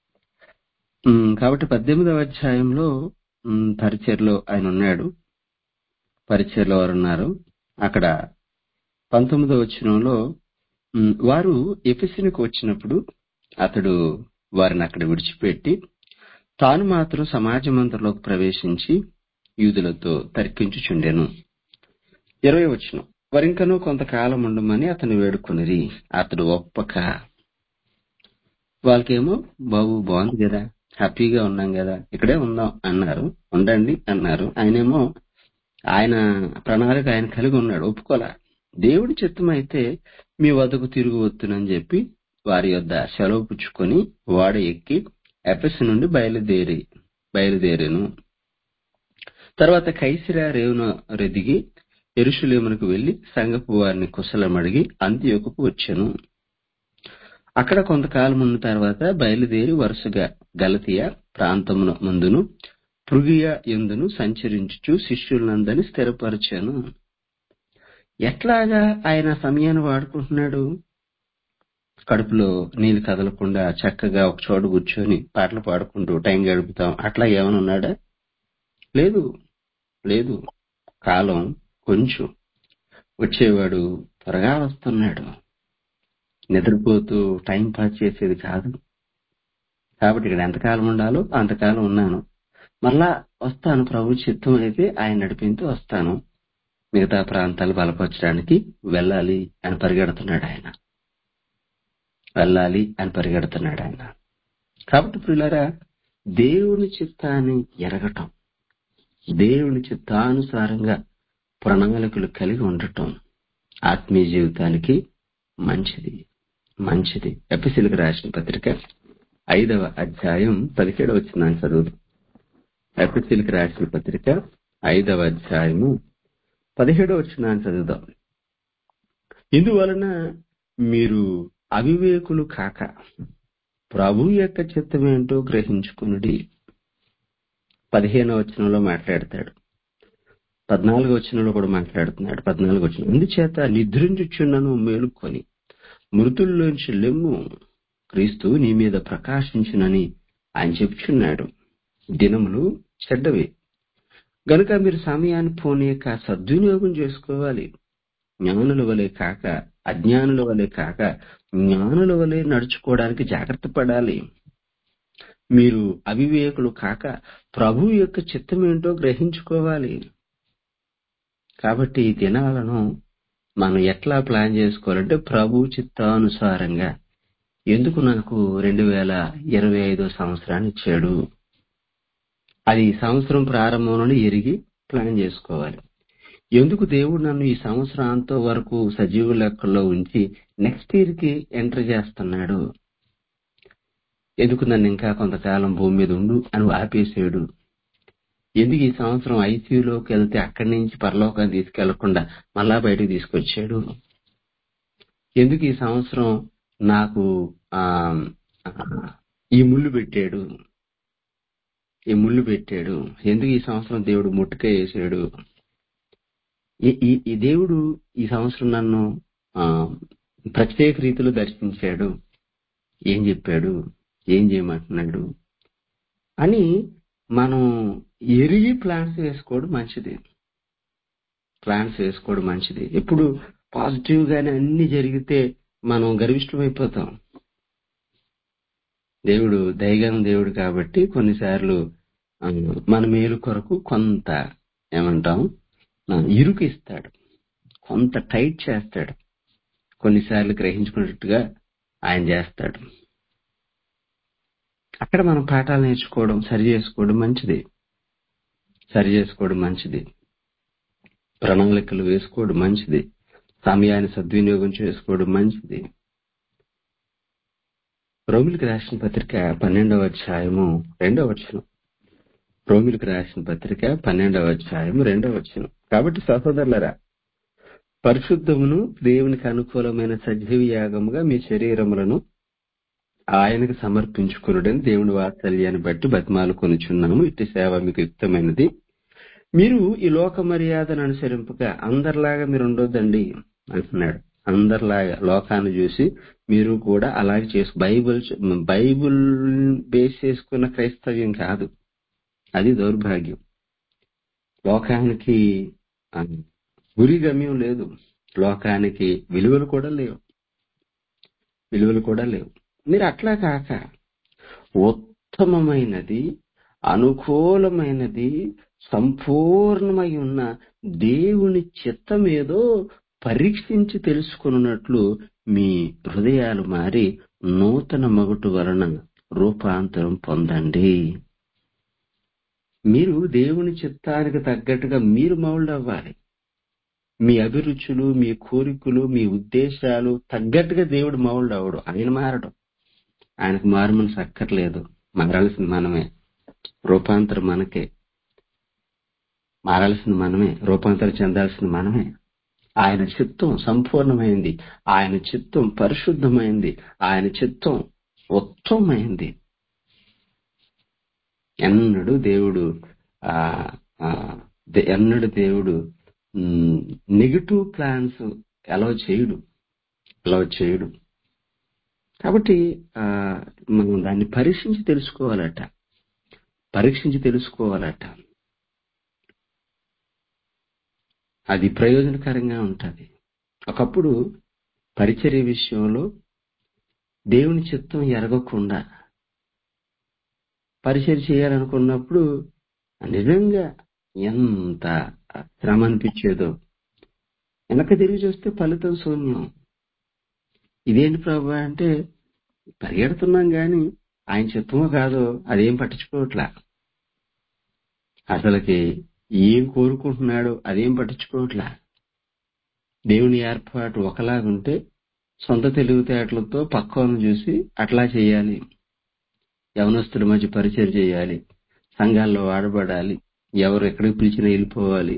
కాబట్టి పద్దెనిమిదవ అధ్యాయంలో ఉమ్, పరిచయలో ఆయన ఉన్నాడు పరిచయలో వారు ఉన్నారు అక్కడ పంతొమ్మిదవ వచనంలో ఉమ్, వారు ఎఫెసినికి వచ్చినప్పుడు అతడు వారిని అక్కడ విడిచిపెట్టి తాను మాత్రం సమాజమంతలోకి ప్రవేశించి యూదులతో తర్కించుచుండెను ఇరవై వచ్చిన వరింకను కొంతకాలం ఉండమని అతను వేడుకొనిరి అతడు ఒప్పక వాళ్ళకేమో బాబు బాగుంది కదా హ్యాపీగా ఉన్నాం కదా ఇక్కడే ఉందాం అన్నారు ఉండండి అన్నారు ఆయనేమో ఆయన ప్రణాళిక ఆయన కలిగి ఉన్నాడు ఒప్పుకోలే దేవుడి చిత్తం అయితే మీ వద్దకు తిరిగి వస్తునని చెప్పి వారి యొద్ద సెలవు పుచ్చుకొని వాడ ఎక్కి ఎఫెస్ నుండి బయలుదేరి బయలుదేరాను తర్వాత కైసిరా రేవున రెదిగి ఎరుషులేమునకు వెళ్లి సంగపు వారిని కుశలమడిగి అంత్యోకుకు వచ్చాను అక్కడ కొంతకాలం ఉన్న తర్వాత బయలుదేరి వరుసగా గలతియ ప్రాంతమున ముందును పృగియ ఎందును సంచరించుచు శిష్యులందరినీ స్థిరపరిచాను ఎట్లాగా ఆయన సమయాన్ని వాడుకుంటున్నాడు కడుపులో నీళ్లు కదలకుండా చక్కగా ఒక చోట కూర్చొని పాటలు పాడుకుంటూ టైం గడుపుతాం అట్లా ఏమైనా ఉన్నాడా లేదు లేదు కాలం కొంచెం వచ్చేవాడు త్వరగా వస్తున్నాడు నిద్రపోతూ టైం పాస్ చేసేది కాదు కాబట్టి ఇక్కడ ఎంతకాలం ఉండాలో అంతకాలం ఉన్నాను మళ్ళా వస్తాను ప్రభు చిత్తం అయితే ఆయన నడిపించి వస్తాను మిగతా ప్రాంతాలు బలపరచడానికి వెళ్ళాలి అని పరిగెడుతున్నాడు ఆయన వెళ్ళాలి అని పరిగెడుతున్నాడు ఆయన కాబట్టి పిల్లరా దేవుని చిత్తాన్ని ఎరగటం దేవుని చిత్తానుసారంగా ప్రణాళికలు కలిగి ఉండటం ఆత్మీయ జీవితానికి మంచిది మంచిది ఎపిసిలకు రాసిన పత్రిక ఐదవ అధ్యాయం పదిహేడవ వచ్చిన చదువు ఎపిసిలకు రాసిన పత్రిక ఐదవ అధ్యాయము పదిహేడవ వచ్చిన చదువుదాం ఇందువలన మీరు అవివేకులు కాక ప్రభు యొక్క చిత్తమేంటో గ్రహించుకునుడి పదిహేనవ వచనంలో మాట్లాడతాడు పద్నాలుగో వచనంలో కూడా మాట్లాడుతున్నాడు పద్నాలుగో వచనం అందుచేత నిద్రించుచున్నను మేలుకొని మృతుల్లోంచి లెమ్ము క్రీస్తు నీ మీద ప్రకాశించునని ఆయన చెప్తున్నాడు దినములు చెడ్డవి గనుక మీరు సమయాన్ని పోనీయక సద్వినియోగం చేసుకోవాలి జ్ఞానుల వలె కాక అజ్ఞానుల వలె కాక జ్ఞానుల వలె నడుచుకోవడానికి జాగ్రత్త పడాలి మీరు అవివేకులు కాక ప్రభు యొక్క చిత్తం ఏంటో గ్రహించుకోవాలి కాబట్టి ఈ దినాలను మనం ఎట్లా ప్లాన్ చేసుకోవాలంటే ప్రభు చిత్తానుసారంగా ఎందుకు నాకు రెండు వేల ఇరవై ఐదో సంవత్సరాన్ని ఇచ్చాడు అది ఈ సంవత్సరం ప్రారంభంలోనే ఎరిగి ప్లాన్ చేసుకోవాలి ఎందుకు దేవుడు నన్ను ఈ సంవత్సరాంతం వరకు సజీవ లెక్కల్లో ఉంచి నెక్స్ట్ ఇయర్ కి ఎంటర్ చేస్తున్నాడు ఎందుకు నన్ను ఇంకా కొంతకాలం భూమి మీద ఉండు అని ఆపేసాడు ఎందుకు ఈ సంవత్సరం ఐసీయూలోకి వెళ్తే అక్కడి నుంచి పరలోకాన్ని తీసుకెళ్లకుండా మళ్ళా బయటకు తీసుకొచ్చాడు ఎందుకు ఈ సంవత్సరం నాకు ఆ ఆ, ఈ ముళ్ళు పెట్టాడు ఈ ముళ్ళు పెట్టాడు ఎందుకు ఈ సంవత్సరం దేవుడు ముట్టుక వేసాడు ఈ- ఈ ఈ దేవుడు ఈ సంవత్సరం నన్ను ఆ, ప్రత్యేక రీతిలో దర్శించాడు ఏం చెప్పాడు ఏం చేయమంటున్నాడు అని మనం ఎరిగి ప్లాన్స్ వేసుకోవడం మంచిది ప్లాన్స్ వేసుకోవడం మంచిది ఎప్పుడు పాజిటివ్ గానే అన్ని జరిగితే మనం గర్విష్టమైపోతాం దేవుడు దయగల దేవుడు కాబట్టి కొన్నిసార్లు ఆ, మన మేలు కొరకు కొంత ఏమంటాం ఆ, ఇరుకు ఇస్తాడు కొంత టైట్ చేస్తాడు కొన్నిసార్లు గ్రహించుకున్నట్టుగా ఆయన చేస్తాడు అక్కడ మనం పాఠాలు నేర్చుకోవడం సరి చేసుకోవడం మంచిది సరి చేసుకోవడం మంచిది ప్రణాళికలు వేసుకోవడం మంచిది సమయాన్ని సద్వినియోగం చేసుకోవడం మంచిది రోమిలకు రాసిన పత్రిక పన్నెండవ అధ్యాయము రెండవ వచనం రోమిలకు రాసిన పత్రిక పన్నెండవ అధ్యాయము రెండవ వచనం కాబట్టి సహోదరులరా పరిశుద్ధమును దేవునికి అనుకూలమైన సజీవ యాగముగా మీ శరీరములను ఆయనకు సమర్పించుకునుడని దేవుని వాత్సల్యాన్ని బట్టి బతిమాలు కొనుచున్నాము ఇట్టి సేవ మీకు యుక్తమైనది మీరు ఈ లోక మర్యాదను అనుసరింపక అందరిలాగా మీరు ఉండొద్దండి అంటున్నాడు అందరిలాగా లోకాన్ని చూసి మీరు కూడా అలాగే చేసు బైబుల్ బైబుల్ బేస్ చేసుకున్న క్రైస్తవ్యం కాదు అది దౌర్భాగ్యం లోకానికి ఆ, గురి గమ్యం లేదు లోకానికి విలువలు కూడా లేవు విలువలు కూడా లేవు మీరు అట్లా కాక ఉత్తమమైనది అనుకూలమైనది సంపూర్ణమై ఉన్న దేవుని చిత్తమేదో పరీక్షించి తెలుసుకున్నట్లు మీ హృదయాలు మారి నూతన మగుటు వలన రూపాంతరం పొందండి మీరు దేవుని చిత్తానికి తగ్గట్టుగా మీరు మౌల్డ్ అవ్వాలి మీ అభిరుచులు మీ కోరికలు మీ ఉద్దేశాలు తగ్గట్టుగా దేవుడు మౌల్డ్ అవడు ఆయన మారడు ఆయనకు మారు మనసు అక్కర్లేదు మారాల్సింది మనమే రూపాంతరం మనకే మారాల్సింది మనమే రూపాంతరం చెందాల్సింది మనమే ఆయన చిత్తం సంపూర్ణమైంది ఆయన చిత్తం పరిశుద్ధమైంది ఆయన చిత్తం ఉత్తమమైంది ఎన్నడు దేవుడు ఆ ఆ, దే- ఎన్నడు దేవుడు నెగిటివ్ ప్లాన్స్ అలౌ చేయడు అలౌ చేయడు కాబట్టి ఆ మనం దాన్ని పరీక్షించి తెలుసుకోవాలట పరీక్షించి తెలుసుకోవాలట అది ప్రయోజనకరంగా ఉంటది ఒకప్పుడు పరిచర్య విషయంలో దేవుని చిత్తం ఎరగకుండా పరిచయం చేయాలనుకున్నప్పుడు నిజంగా ఎంత శ్రమ అనిపించేదో వెనక తిరిగి చూస్తే ఫలితం శూన్యం ఇదేంటి ప్రభు అంటే పరిగెడుతున్నాం గాని ఆయన చిత్తమో కాదో అదేం పట్టించుకోవట్లా అసలుకి ఏం కోరుకుంటున్నాడో అదేం పట్టించుకోవట్లా దేవుని ఏర్పాటు ఒకలాగుంటే సొంత తెలివితేటలతో పక్వాలను చూసి అట్లా చేయాలి యవనస్తుల మధ్య పరిచయం చేయాలి సంఘాల్లో వాడబడాలి ఎవరు ఎక్కడికి పిలిచినా వెళ్ళిపోవాలి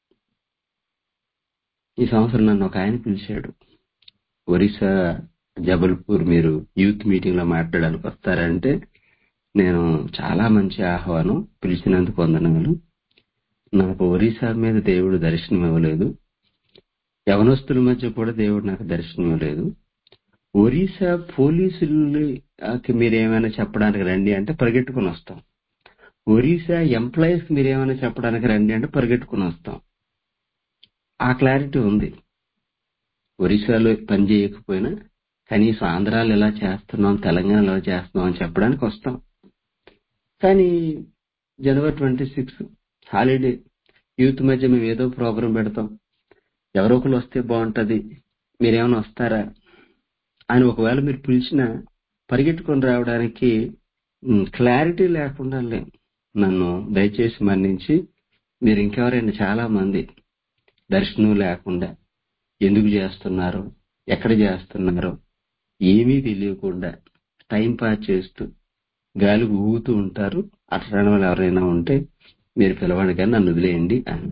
ఈ సంవత్సరం నన్ను ఒక ఆయన పిలిచాడు ఒరిస్సా జబల్పూర్ మీరు యూత్ మీటింగ్ లో మాట్లాడడానికి వస్తారంటే నేను చాలా మంచి ఆహ్వానం పిలిచినందుకు వందనములు నాకు ఒరిస్సా మీద దేవుడు దర్శనం ఇవ్వలేదు యవనస్తుల మధ్య కూడా దేవుడు నాకు దర్శనం ఇవ్వలేదు ఒరిస్సా పోలీసులకి మీరేమైనా చెప్పడానికి రండి అంటే పరిగెట్టుకుని వస్తాం ఒరిస్సా ఎంప్లాయీస్ మీరేమైనా చెప్పడానికి రండి అంటే పరిగెట్టుకుని వస్తాం ఆ క్లారిటీ ఉంది ఒరిస్సాలో పని చేయకపోయినా కనీసం ఆంధ్రాలో ఎలా చేస్తున్నాం తెలంగాణలో ఎలా చేస్తున్నాం అని చెప్పడానికి వస్తాం కానీ January twenty six holiday youth మధ్య మేము ఏదో ప్రోగ్రాం పెడతాం ఎవరో ఒకరు వస్తే బాగుంటది మీరేమైనా వస్తారా అని ఒకవేళ మీరు పిలిచినా పరిగెట్టుకొని రావడానికి క్లారిటీ లేకుండా లేం నన్ను దయచేసి మన్నించి మీరు ఇంకెవరైనా చాలా మంది దర్శనం లేకుండా ఎందుకు చేస్తున్నారు ఎక్కడ చేస్తున్నారు ఏమీ తెలియకుండా టైం పాస్ చేస్తూ గాలి ఊగుతూ ఉంటారు అట్లాంటి వాళ్ళు ఎవరైనా ఉంటే మీరు పిలవండి కానీ నన్ను వదిలేయండి అని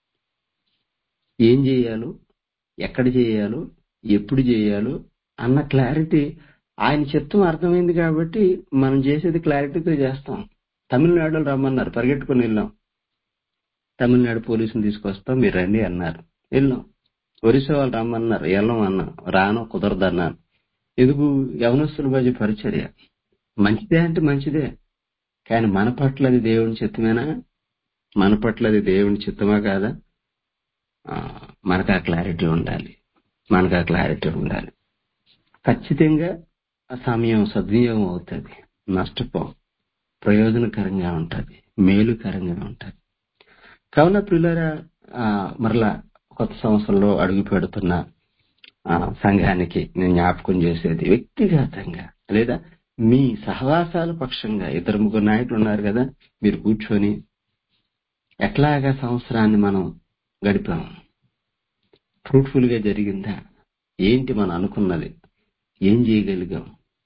ఏం చేయాలో ఎక్కడ చేయాలో ఎప్పుడు చేయాలో అన్న క్లారిటీ ఆయన చిత్తం అర్థమైంది కాబట్టి మనం చేసేది క్లారిటీతో చేస్తాం తమిళనాడులో రమ్మన్నారు పరిగెట్టుకుని వెళ్ళాం తమిళనాడు పోలీసుని తీసుకొస్తాం మీరు రండి అన్నారు వెళ్ళాం ఒరిస్సా వాళ్ళు రమ్మన్నారు వెళ్ళం అన్నాం రాను కుదరదన్నాను ఎందుకు యవనస్తుల మధ్య పరిచర్య మంచిదే అంటే మంచిదే కానీ మన పట్ల అది దేవుని చిత్తమేనా మన పట్ల అది దేవుని చిత్తమా కాదా ఆ, మనకు ఆ క్లారిటీ ఉండాలి మనకు ఆ క్లారిటీ ఉండాలి ఖచ్చితంగా ఆ సమయం సద్వినియోగం అవుతుంది నష్టపో ప్రయోజనకరంగా ఉంటది మేలుకరంగా ఉంటది కావున పిల్లరా మరలా కొత్త సంవత్సరంలో అడుగు పెడుతున్న ఆ, సంఘానికి నేను జ్ఞాపకం చేసేది వ్యక్తిగతంగా లేదా మీ సహవాసాల పక్షంగా ఇద్దరు ముగ్గురు నాయకులు ఉన్నారు కదా మీరు కూర్చొని ఎట్లాగా సంవత్సరాన్ని మనం గడిపాం ఫ్రూట్ఫుల్ గా జరిగిందా ఏంటి మనం అనుకున్నది ఏం చేయగలిగాం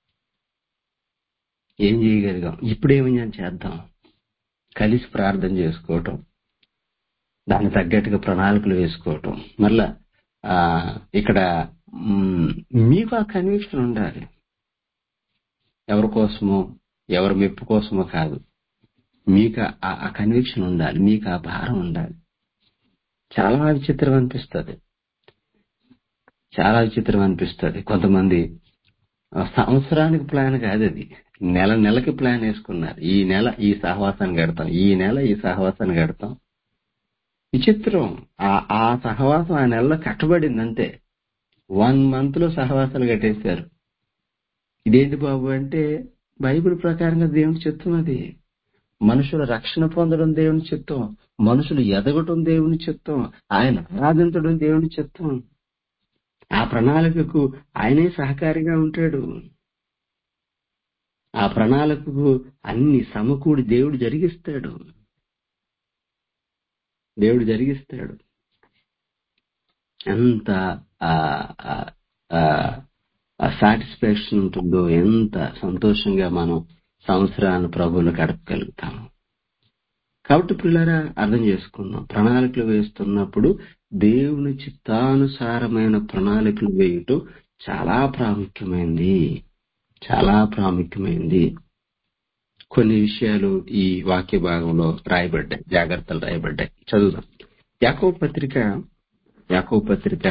ఏం చేయగలిగాం ఇప్పుడేమైనా చేద్దాం కలిసి ప్రార్థన చేసుకోవటం దానికి తగ్గట్టుగా ప్రణాళికలు వేసుకోవటం మళ్ళా ఆ, ఇక్కడ మ్, మీకు ఆ కన్విక్షన్ ఉండాలి ఎవరి కోసమో ఎవరి మెప్పు కోసమో కాదు మీకు ఆ- ఆ కన్విక్షన్ ఉండాలి మీకు ఆ భారం ఉండాలి చాలా విచిత్రం అనిపిస్తుంది చాలా విచిత్రం అనిపిస్తుంది కొంతమంది ఆ, సంవత్సరానికి ప్లాన్ కాదు అది నెల నెలకి ప్లాన్ వేసుకున్నారు ఈ నెల ఈ సహవాసాన్ని గడతాం ఈ నెల ఈ సహవాసాన్ని గడతాం విచిత్రం ఆ ఆ సహవాసం ఆ నెలలో కట్టబడింది అంతే వన్ మంత్ లో సహవాసాలు కట్టేశారు ఇదేంటి బాబు అంటే బైబిల్ ప్రకారంగా దేవుని చిత్తం అది మనుషుల రక్షణ పొందడం దేవుని చిత్తం మనుషులు ఎదగటం దేవుని చిత్తం ఆయన ఆరాధించడం దేవుని చిత్తం ఆ ప్రణాళికకు ఆయనే సహకారిగా ఉంటాడు ఆ ప్రణాళికకు అన్ని సమకూడి దేవుడు జరిగిస్తాడు దేవుడు జరిగిస్తాడు ఎంత సాటిస్ఫాక్షన్ ఉంటుందో ఎంత సంతోషంగా మనం సంవత్సరాన్ని ప్రభువులు గడపగలుగుతాము కాబట్టి పిల్లరా అర్థం చేసుకుందాం ప్రణాళికలు వేస్తున్నప్పుడు దేవుని చిత్తానుసారమైన ప్రణాళికలు వేయటం చాలా ప్రాముఖ్యమైంది చాలా ప్రాముఖ్యమైంది కొన్ని విషయాలు ఈ వాక్య భాగంలో రాయబడ్డాయి జాగ్రత్తలు రాయబడ్డాయి చదువుదాం యాకో పత్రిక యాకో పత్రిక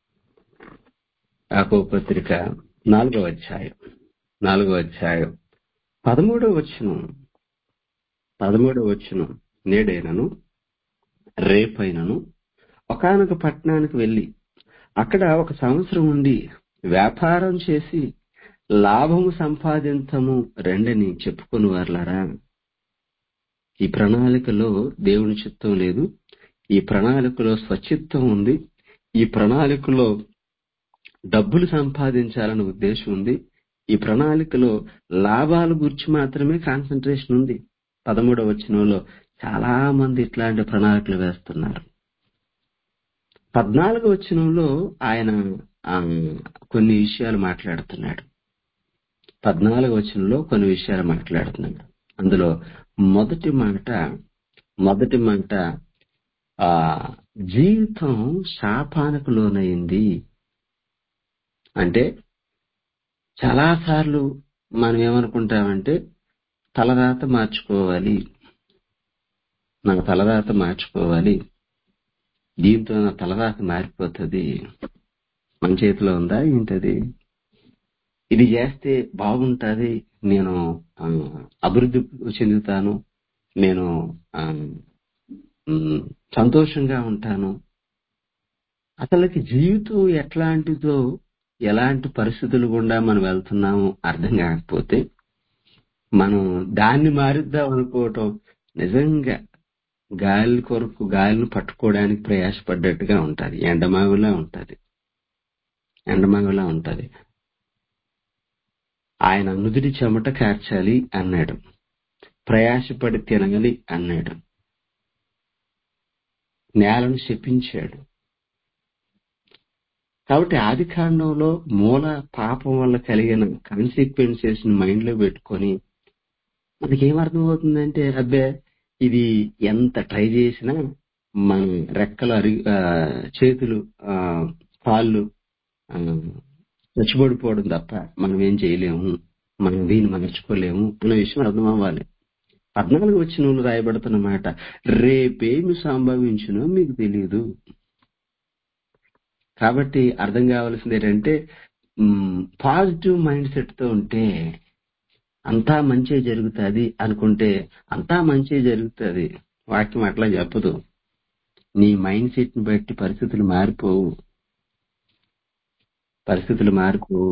యాకో పత్రిక నాలుగో అధ్యాయం నాలుగో అధ్యాయం పదమూడవ వచనం పదమూడవ వచనం నేడైనను రేపైనను ఒకానొక పట్టణానికి వెళ్లి అక్కడ ఒక సంవత్సరం ఉండి వ్యాపారం చేసి లాభము సంపాదించము రెండని చెప్పుకొని వర్లారా ఈ ప్రణాళికలో దేవుని చిత్తం లేదు ఈ ప్రణాళికలో స్వచిత్తం ఉంది ఈ ప్రణాళికలో డబ్బులు సంపాదించాలనే ఉద్దేశం ఉంది ఈ ప్రణాళికలో లాభాల గురించి మాత్రమే కాన్సన్ట్రేషన్ ఉంది పదమూడవ వచనంలో చాలా మంది ఇట్లాంటి ప్రణాళికలు వేస్తున్నారు పద్నాలుగో వచనంలో ఆయన ఆ, కొన్ని విషయాలు మాట్లాడుతున్నాడు పద్నాలుగో వచనంలో కొన్ని విషయాలు మాట్లాడుతున్నాడు అందులో మొదటి మాట మొదటి మాట ఆ జీవితం శాపానికి లోనైంది అంటే చాలా సార్లు మనం ఏమనుకుంటామంటే తలరాత మార్చుకోవాలి నా తలరాత మార్చుకోవాలి దీంతో నా తలరాత మారిపోతుంది మన చేతిలో ఉందా ఏంటది ఇది చేస్తే బాగుంటది నేను ఆ, అభివృద్ధి చెందుతాను నేను ఆ, ఉమ్, సంతోషంగా ఉంటాను అసలుకి జీవితం ఎట్లాంటిదో ఎలాంటి పరిస్థితులు గుండా మనం వెళ్తున్నామో అర్థం కాకపోతే మనం దాన్ని మారుద్దాం అనుకోవటం నిజంగా గాలి కొరకు గాలిని పట్టుకోవడానికి ప్రయాసపడ్డట్టుగా ఉంటది ఎండమావిలా ఉంటది ఎండమావిలా ఉంటది ఆయన నుదిరి చెమట కార్చాలి అన్నాడు ప్రయాసపడి తినగలి అన్నాడు నేలను శపించాడు కాబట్టి ఆది కాండంలో మూల పాపం వల్ల కలిగిన కాన్సిక్వెన్సెస్ ని మైండ్ లో పెట్టుకొని మనకేం అర్థమవుతుందంటే అబ్బే ఇది ఎంత ట్రై చేసినా మన రెక్కలు అరి ఆ, చేతులు ఆ, కాళ్ళు ఆ, చచ్చిపడిపోవడం తప్ప మనం ఏం చేయలేము మనం దీన్ని మార్చుకోలేము అన్న విషయం అర్థం అవ్వాలి పద్నాలుగు వచ్చిన రాయబడుతున్న మాట రేపేమి సంభవించునో మీకు తెలియదు కాబట్టి అర్థం కావాల్సింది ఏంటంటే పాజిటివ్ మైండ్ సెట్ తో ఉంటే అంతా మంచి జరుగుతుంది అనుకుంటే అంతా మంచి జరుగుతుంది వాక్యం అట్లా చెప్పదు నీ మైండ్ సెట్ ని బట్టి పరిస్థితులు మారిపోవు పరిస్థితులు మారిపోవు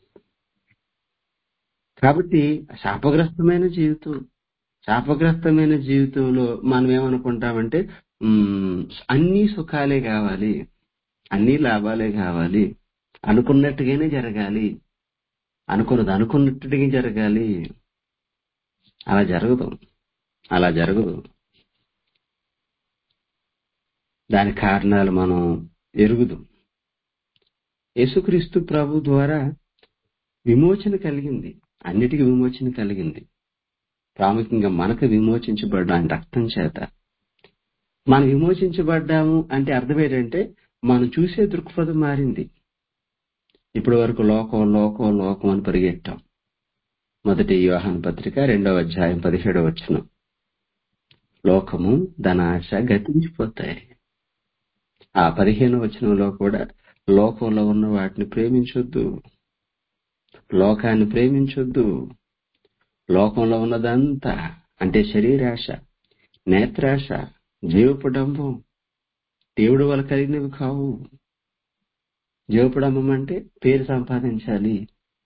కాబట్టి శాపగ్రస్తమైన జీవితం శాపగ్రస్తమైన జీవితంలో మనం ఏమనుకుంటామంటే ఉమ్, అన్ని సుఖాలే కావాలి అన్ని లాభాలే కావాలి అనుకున్నట్టుగానే జరగాలి అనుకున్నది అనుకున్నట్టుగా జరగాలి అలా జరగదు అలా జరగదు దాని కారణాలు మనం ఎరుగుదు యేసుక్రీస్తు ప్రభు ద్వారా విమోచన కలిగింది అన్నిటికీ విమోచన కలిగింది ప్రాముఖ్యంగా మనకు విమోచించబడ్డ ఆయన రక్తం చేత మనం విమోచించబడ్డాము అంటే అర్థం ఏంటంటే మనం చూసే దృక్పథం మారింది ఇప్పటి వరకు లోకం లోకం లోకం అని పరిగెట్టాం మొదటి యోహాన్ పత్రిక రెండవ అధ్యాయం పదిహేడవ వచ్చిన లోకము ధనాశ గతించిపోతాయి ఆ పదిహేను వచనంలో కూడా లోకంలో ఉన్న వాటిని ప్రేమించొద్దు లోకాన్ని ప్రేమించొద్దు లోకంలో ఉన్నదంతా అంటే శరీరాశ నేత్రాశ జీవపుడంబం దేవుడు వల్ల కలిగినవి కావు జీవపుడంబం అంటే పేరు సంపాదించాలి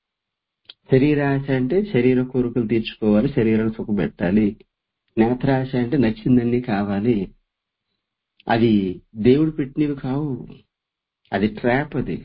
శరీరాశ అంటే శరీర కోరికలు తీర్చుకోవాలి శరీరం సుఖపెట్టాలి నేత్రాశ అంటే నచ్చిందన్నీ కావాలి అది దేవుడు పెట్టినవి కావు అది ట్రాప్ అది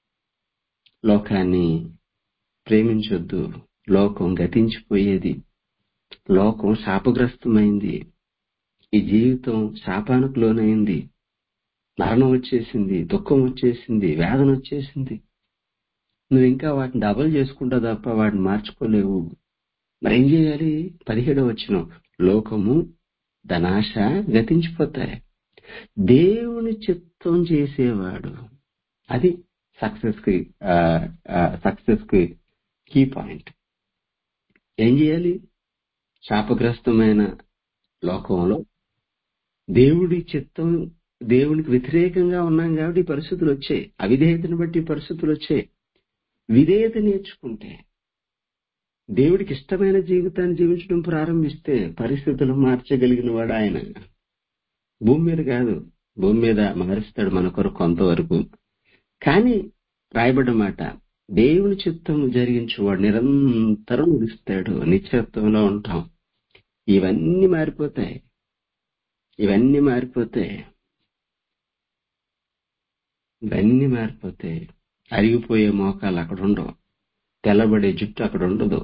లోకాన్ని ప్రేమించొద్దు లోకం గతించిపోయేది లోకం శాపగ్రస్తమైంది ఈ జీవితం శాపానికి లోనైంది మరణం వచ్చేసింది దుఃఖం వచ్చేసింది వేదన వచ్చేసింది నువ్వు ఇంకా వాటిని డబల్ చేసుకుంటా తప్ప వాటిని మార్చుకోలేవు మరి ఏం చేయాలి పదిహేడవ వచ్చిన లోకము ధనాశ గతించిపోతాయి దేవుని చిత్తం చేసేవాడు అది సక్సెస్ కి సక్సెస్ కి కీ పాయింట్ ఏం చేయాలి శాపగ్రస్తమైన లోకంలో దేవుడి చిత్తం దేవునికి వ్యతిరేకంగా ఉన్నాం కాబట్టి ఈ పరిస్థితులు వచ్చాయి అవిధేయతను బట్టి ఈ పరిస్థితులు వచ్చాయి విధేయత నేర్చుకుంటే దేవుడికి ఇష్టమైన జీవితాన్ని జీవించడం ప్రారంభిస్తే పరిస్థితులు మార్చగలిగిన వాడు ఆయన భూమి మీద కాదు భూమి మీద మారుస్తాడు మన కొరకు కొంతవరకు కానీ రాయబడ్డ మాట దేవుని చిత్తం జరిగించేవాడు నిరంతరం నిలుస్తాడు నిత్యత్వంలో ఉంటాం ఇవన్నీ మారిపోతాయి ఇవన్నీ మారిపోతాయి ఇవన్నీ మారిపోతాయి అరిగిపోయే మోకాలు అక్కడ ఉండవు తెల్లబడే జుట్టు అక్కడ ఉండదు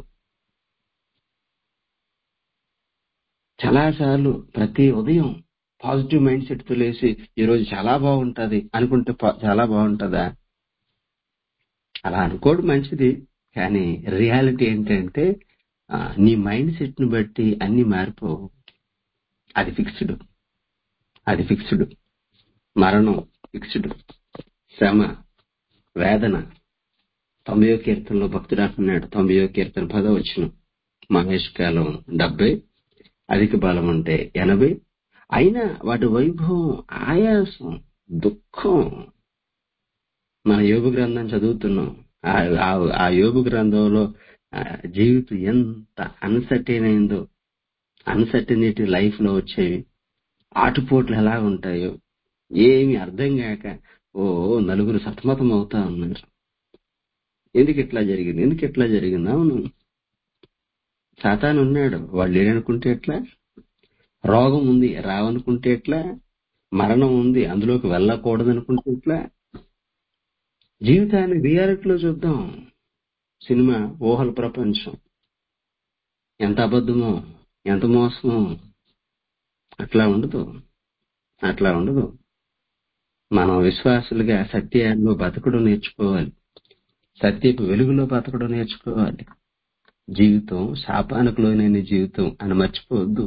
చాలాసార్లు ప్రతి ఉదయం పాజిటివ్ మైండ్ సెట్ తో లేసి ఈ రోజు చాలా బాగుంటది అనుకుంటే పా- చాలా బాగుంటదా అలా అనుకోవడం మంచిది కానీ రియాలిటీ ఏంటంటే ఆ, నీ మైండ్ సెట్ ని బట్టి అన్ని మారిపోవు అది ఫిక్స్డ్ అది ఫిక్స్డ్ మరణం ఫిక్స్డ్ శ్రమ వేదన తొంభయో కీర్తనలో భక్తుడు అంటున్నాడు తొంభయో కీర్తన పదో వచ్చిన మహేష్ కాలం డెబ్బై అధిక బలం అంటే ఎనభై అయినా వాటి వైభవం ఆయాసం దుఃఖం మన యోగు గ్రంథం చదువుతున్నాం ఆ- ఆ- ఆ యోగు గ్రంథంలో ఆ, జీవితం ఎంత అన్సర్టైన్ అయిందో అన్సర్టనిటీ లైఫ్ లో వచ్చేవి ఆటుపోట్లు ఎలా ఉంటాయో ఏమి అర్థం కాక ఓ నలుగురు సతమతం అవుతా ఉన్నారు ఎందుకు ఇట్లా జరిగింది ఎందుకు ఇట్లా జరిగింది అవును సాతాను ఉన్నాడు వాళ్ళు లేడనుకుంటే ఎట్లా రోగం ఉంది రావనుకుంటే ఎట్లా మరణం ఉంది అందులోకి వెళ్ళకూడదు అనుకుంటే ఎట్లా జీవితాన్ని రియాలిటీలో చూద్దాం సినిమా ఊహల ప్రపంచం ఎంత అబద్ధమో ఎంత మోసమో అట్లా ఉండదు అట్లా ఉండదు మనం విశ్వాసులుగా సత్యాల్లో బతకడం నేర్చుకోవాలి సత్యపు వెలుగులో బతకడం నేర్చుకోవాలి జీవితం శాపానికి లోనైన జీవితం అని మర్చిపోవద్దు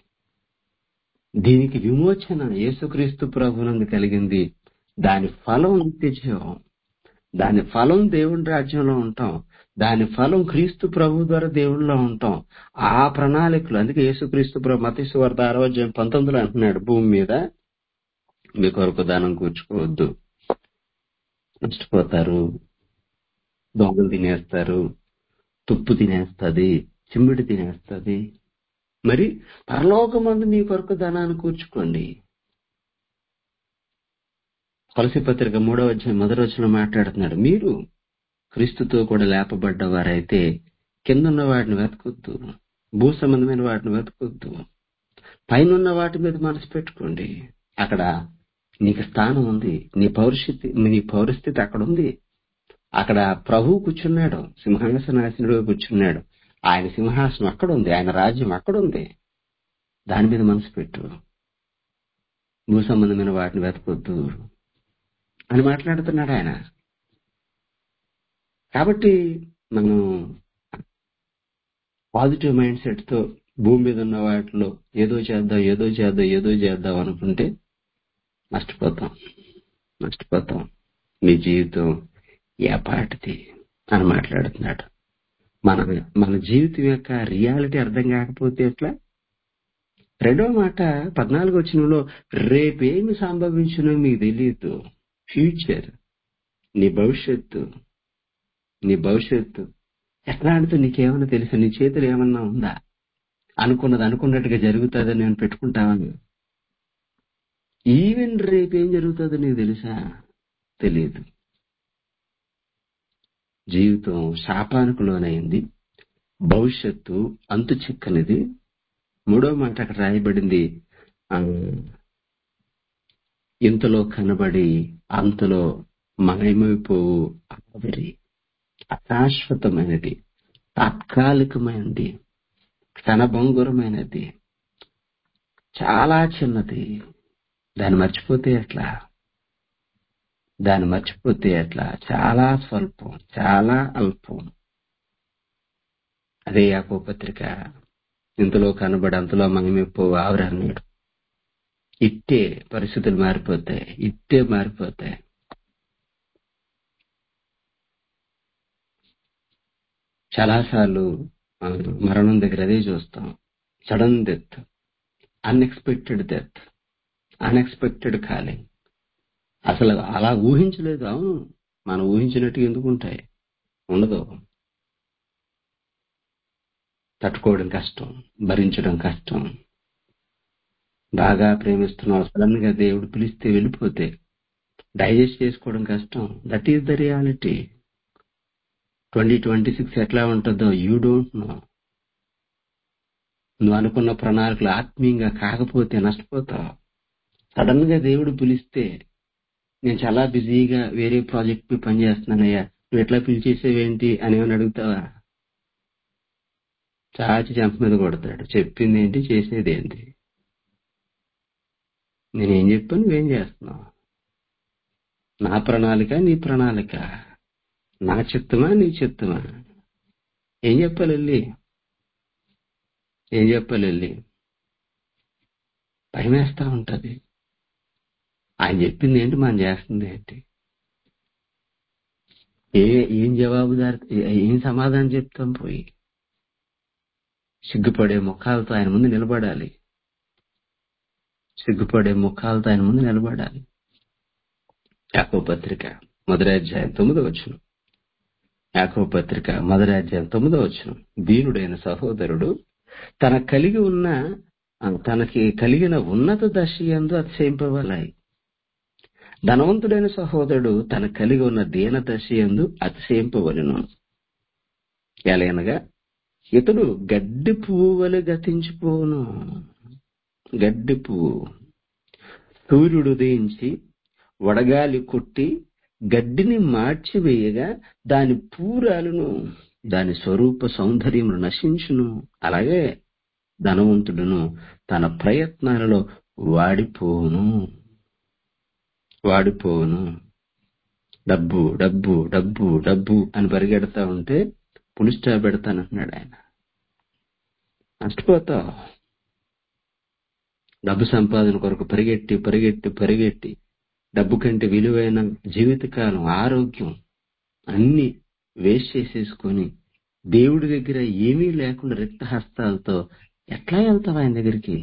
దీనికి విమోచన యేసుక్రీస్తు ప్రభునందు కలిగింది దాని ఫలం నిత్య జీవం దాని ఫలం దేవుని రాజ్యంలో ఉంటాం దాని ఫలం క్రీస్తు ప్రభు ద్వారా దేవుళ్ళలో ఉంటాం ఆ ప్రణాళికలు అందుకే యేసుక్రీస్తు ప్రభు మతీసు వార్త ఆరోగ్యం పంతొమ్మిదిలో అంటున్నాడు భూమి మీద మీ కొరకు దానం కూర్చుకోవద్దు నష్టపోతారు దొంగలు తినేస్తారు తుప్పు తినేస్తది చిమ్మిడి తినేస్తది మరి పరలోకమందు మీ కొరకు ధనాన్ని కూర్చుకోండి కొలసి పత్రిక మూడవ అధ్యాయం మొదటి వచ్చిన మాట్లాడుతున్నాడు మీరు క్రీస్తుతో కూడా లేపబడ్డవారైతే కిందున్న వాటిని వెతకొద్దు భూ సంబంధమైన వాటిని వెతకొద్దు పైనున్న వాటి మీద మనసు పెట్టుకోండి అక్కడ నీకు స్థానం ఉంది నీ పౌరస్థితి నీ పౌరస్థితి అక్కడ ఉంది అక్కడ ప్రభు కూర్చున్నాడు సింహాసనాసనుడుగా కూర్చున్నాడు ఆయన సింహాసనం అక్కడ ఉంది ఆయన రాజ్యం అక్కడ ఉంది దాని మీద మనసు పెట్టు భూ సంబంధమైన వాటిని వెతకొద్దు అని మాట్లాడుతున్నాడు ఆయన కాబట్టి మనం పాజిటివ్ మైండ్ సెట్ తో భూమి మీద ఉన్న వాటిలో ఏదో చేద్దాం ఏదో చేద్దాం ఏదో చేద్దాం అనుకుంటే నష్టపోతాం నష్టపోతాం మీ జీవితం ఏపాటిది అని మాట్లాడుతున్నాడు మన మన జీవితం యొక్క రియాలిటీ అర్థం కాకపోతే ఎట్లా రెండో మాట పద్నాలుగు వచ్చినలో రేపేమి సంభవించునో మీకు తెలియదు ఫ్యూచర్ నీ భవిష్యత్తు నీ భవిష్యత్తు ఎట్లాంటిదో నీకేమన్నా తెలుసా నీ చేతులు ఏమన్నా ఉందా అనుకున్నది అనుకున్నట్టుగా జరుగుతుందని నేను పెట్టుకుంటావని ఈవెన్ రేపు ఏం జరుగుతుందో నీకు తెలుసా తెలియదు జీవితం శాపానికి లోనైంది భవిష్యత్తు అంతు చిక్కనిది మూడో మాట అక్కడ రాయబడింది ఆ, ఇంతలో కనబడి అంతలో మాయమైపోవు ఆవిరి అశాశ్వతమైనది తాత్కాలికమైనది క్షణభంగురమైనది చాలా చిన్నది దాన్ని మర్చిపోతే ఎట్లా దాన్ని మర్చిపోతే ఎట్లా చాలా స్వల్పం చాలా అల్పం అదే యాకో పత్రిక ఇంతలో కనబడి అంతలో మనమేపో ఆవరన్నాడు ఇట్టే పరిస్థితులు మారిపోతాయి ఇట్టే మారిపోతాయి చాలాసార్లు ఆ, మరణం దగ్గర అదే చూస్తాం sudden death unexpected death unexpected calling అసలు అలా ఊహించలేదు అవును మనం ఊహించినట్టు ఎందుకు ఉంటాయి ఉండదు తట్టుకోవడం కష్టం భరించడం కష్టం బాగా ప్రేమిస్తున్నావు సడన్ గా దేవుడు పిలిస్తే వెళ్ళిపోతే డైజెస్ట్ చేసుకోవడం కష్టం that is the reality twenty twenty six ఎట్లా ఉంటుందో యూ డోంట్ నో నువ్వు అనుకున్న ప్రణాళికలు ఆత్మీయంగా కాకపోతే నష్టపోతావు సడన్ గా దేవుడు పిలిస్తే నేను చాలా బిజీగా వేరే ప్రాజెక్ట్ మీద పనిచేస్తున్నానయ్యా నువ్వు ఎట్లా పిలిచేసేవేంటి అని ఏమని అడుగుతావా చాచి చెంప మీద కొడతాడు చెప్పింది ఏంటి చేసేది ఏంటి నేనేం చెప్పాను నువ్వేం చేస్తున్నావు నా ప్రణాళిక నీ ప్రణాళిక నా చిత్తమా నీ చిత్తమా ఏం చెప్పాలి వెళ్ళి ఏం చెప్పాలి వెళ్ళి భయమేస్తా ఉంటది ఆయన చెప్పింది ఏంటి మనం చేస్తుంది ఏంటి ఏ ఏం జవాబుదారి ఏం సమాధానం చెప్తాం పోయి సిగ్గుపడే ముఖాలతో ఆయన ముందు నిలబడాలి సిగ్గుపడే ముఖాలతో ఆయన ముందు నిలబడాలి యాకో పత్రిక మొదటి అధ్యాయం తొమ్మిదో వచ్చును యాకో పత్రిక మొదటి అధ్యాయం తొమ్మిదో వచ్చును దీనుడైన సహోదరుడు తన కలిగి ఉన్న ఆ, తనకి కలిగిన ఉన్నత దశ ఎందు అతిశయింపవలాయి ధనవంతుడైన సహోదరుడు తన కలిగి ఉన్న దీన దశ ఎందు అతిశయింపవలను ఎలయనగా ఇతడు గడ్డి పువ్వు వలె గతించిపోవును గడ్డి పువ్వు సూర్యుడు ఉదయించి వడగాలి కొట్టి గడ్డిని మార్చివేయగా దాని పూరాలను దాని స్వరూప సౌందర్యమును నశించును అలాగే ధనవంతుడును తన ప్రయత్నాలలో వాడిపోవును వాడిపోవును డబ్బు డబ్బు డబ్బు డబ్బు అని పరిగెడతా ఉంటే పులిస్టా పెడతానంటున్నాడు ఆయన నష్టపోతావు డబ్బు సంపాదన కొరకు పరిగెట్టి పరిగెట్టి పరిగెట్టి డబ్బు కంటే విలువైన జీవితకాలం ఆరోగ్యం అన్ని వేస్ట్ చేసేసుకొని దేవుడి దగ్గర ఏమీ లేకుండా రిక్త హస్తాలతో ఎట్లా వెళ్తావు ఆయన దగ్గరికి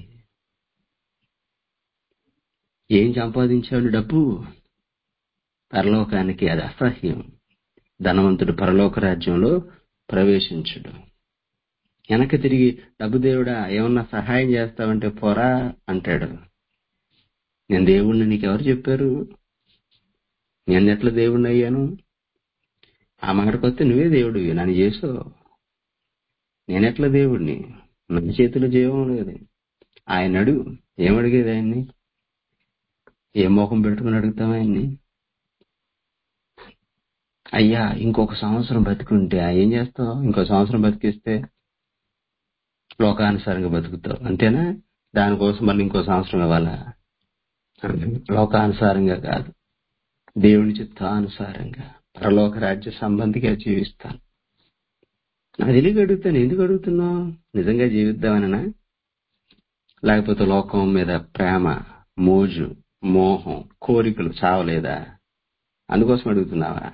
ఏం సంపాదించాడు డబ్బు పరలోకానికి అది అసహ్యం ధనవంతుడు పరలోక రాజ్యంలో ప్రవేశించుడు వెనక్కి తిరిగి డబ్బు దేవుడా ఏమన్నా సహాయం చేస్తావంటే పోరా అంటాడు నేను దేవుణ్ణి నీకెవరు చెప్పారు నేను ఎట్లా దేవుడిని అయ్యాను ఆ మాటకు వస్తే నువ్వే దేవుడివి నన్ను చేసావు నేనెట్లా దేవుడిని నా చేతిలో జీవం లేదు ఆయన అడుగు ఏమడిగేది ఆయన్ని ఏ మోహం పెట్టుకుని అడుగుతాం ఆయన్ని అయ్యా ఇంకొక సంవత్సరం బతికుంటే ఆ ఏం చేస్తావు ఇంకో సంవత్సరం బతికిస్తే లోకానుసారంగా బతుకుతావు అంతేనా దానికోసం మళ్ళీ ఇంకో సంవత్సరం ఇవ్వాలా లోకానుసారంగా కాదు దేవుని చిత్తానుసారంగా పరలోక రాజ్య సంబంధిగా జీవిస్తాను నాకు తెలియక అడుగుతాను ఎందుకు అడుగుతున్నావు నిజంగా జీవిద్దామననా లేకపోతే లోకం మీద ప్రేమ మోజు మోహం కోరికలు చావలేదా అందుకోసం అడుగుతున్నావా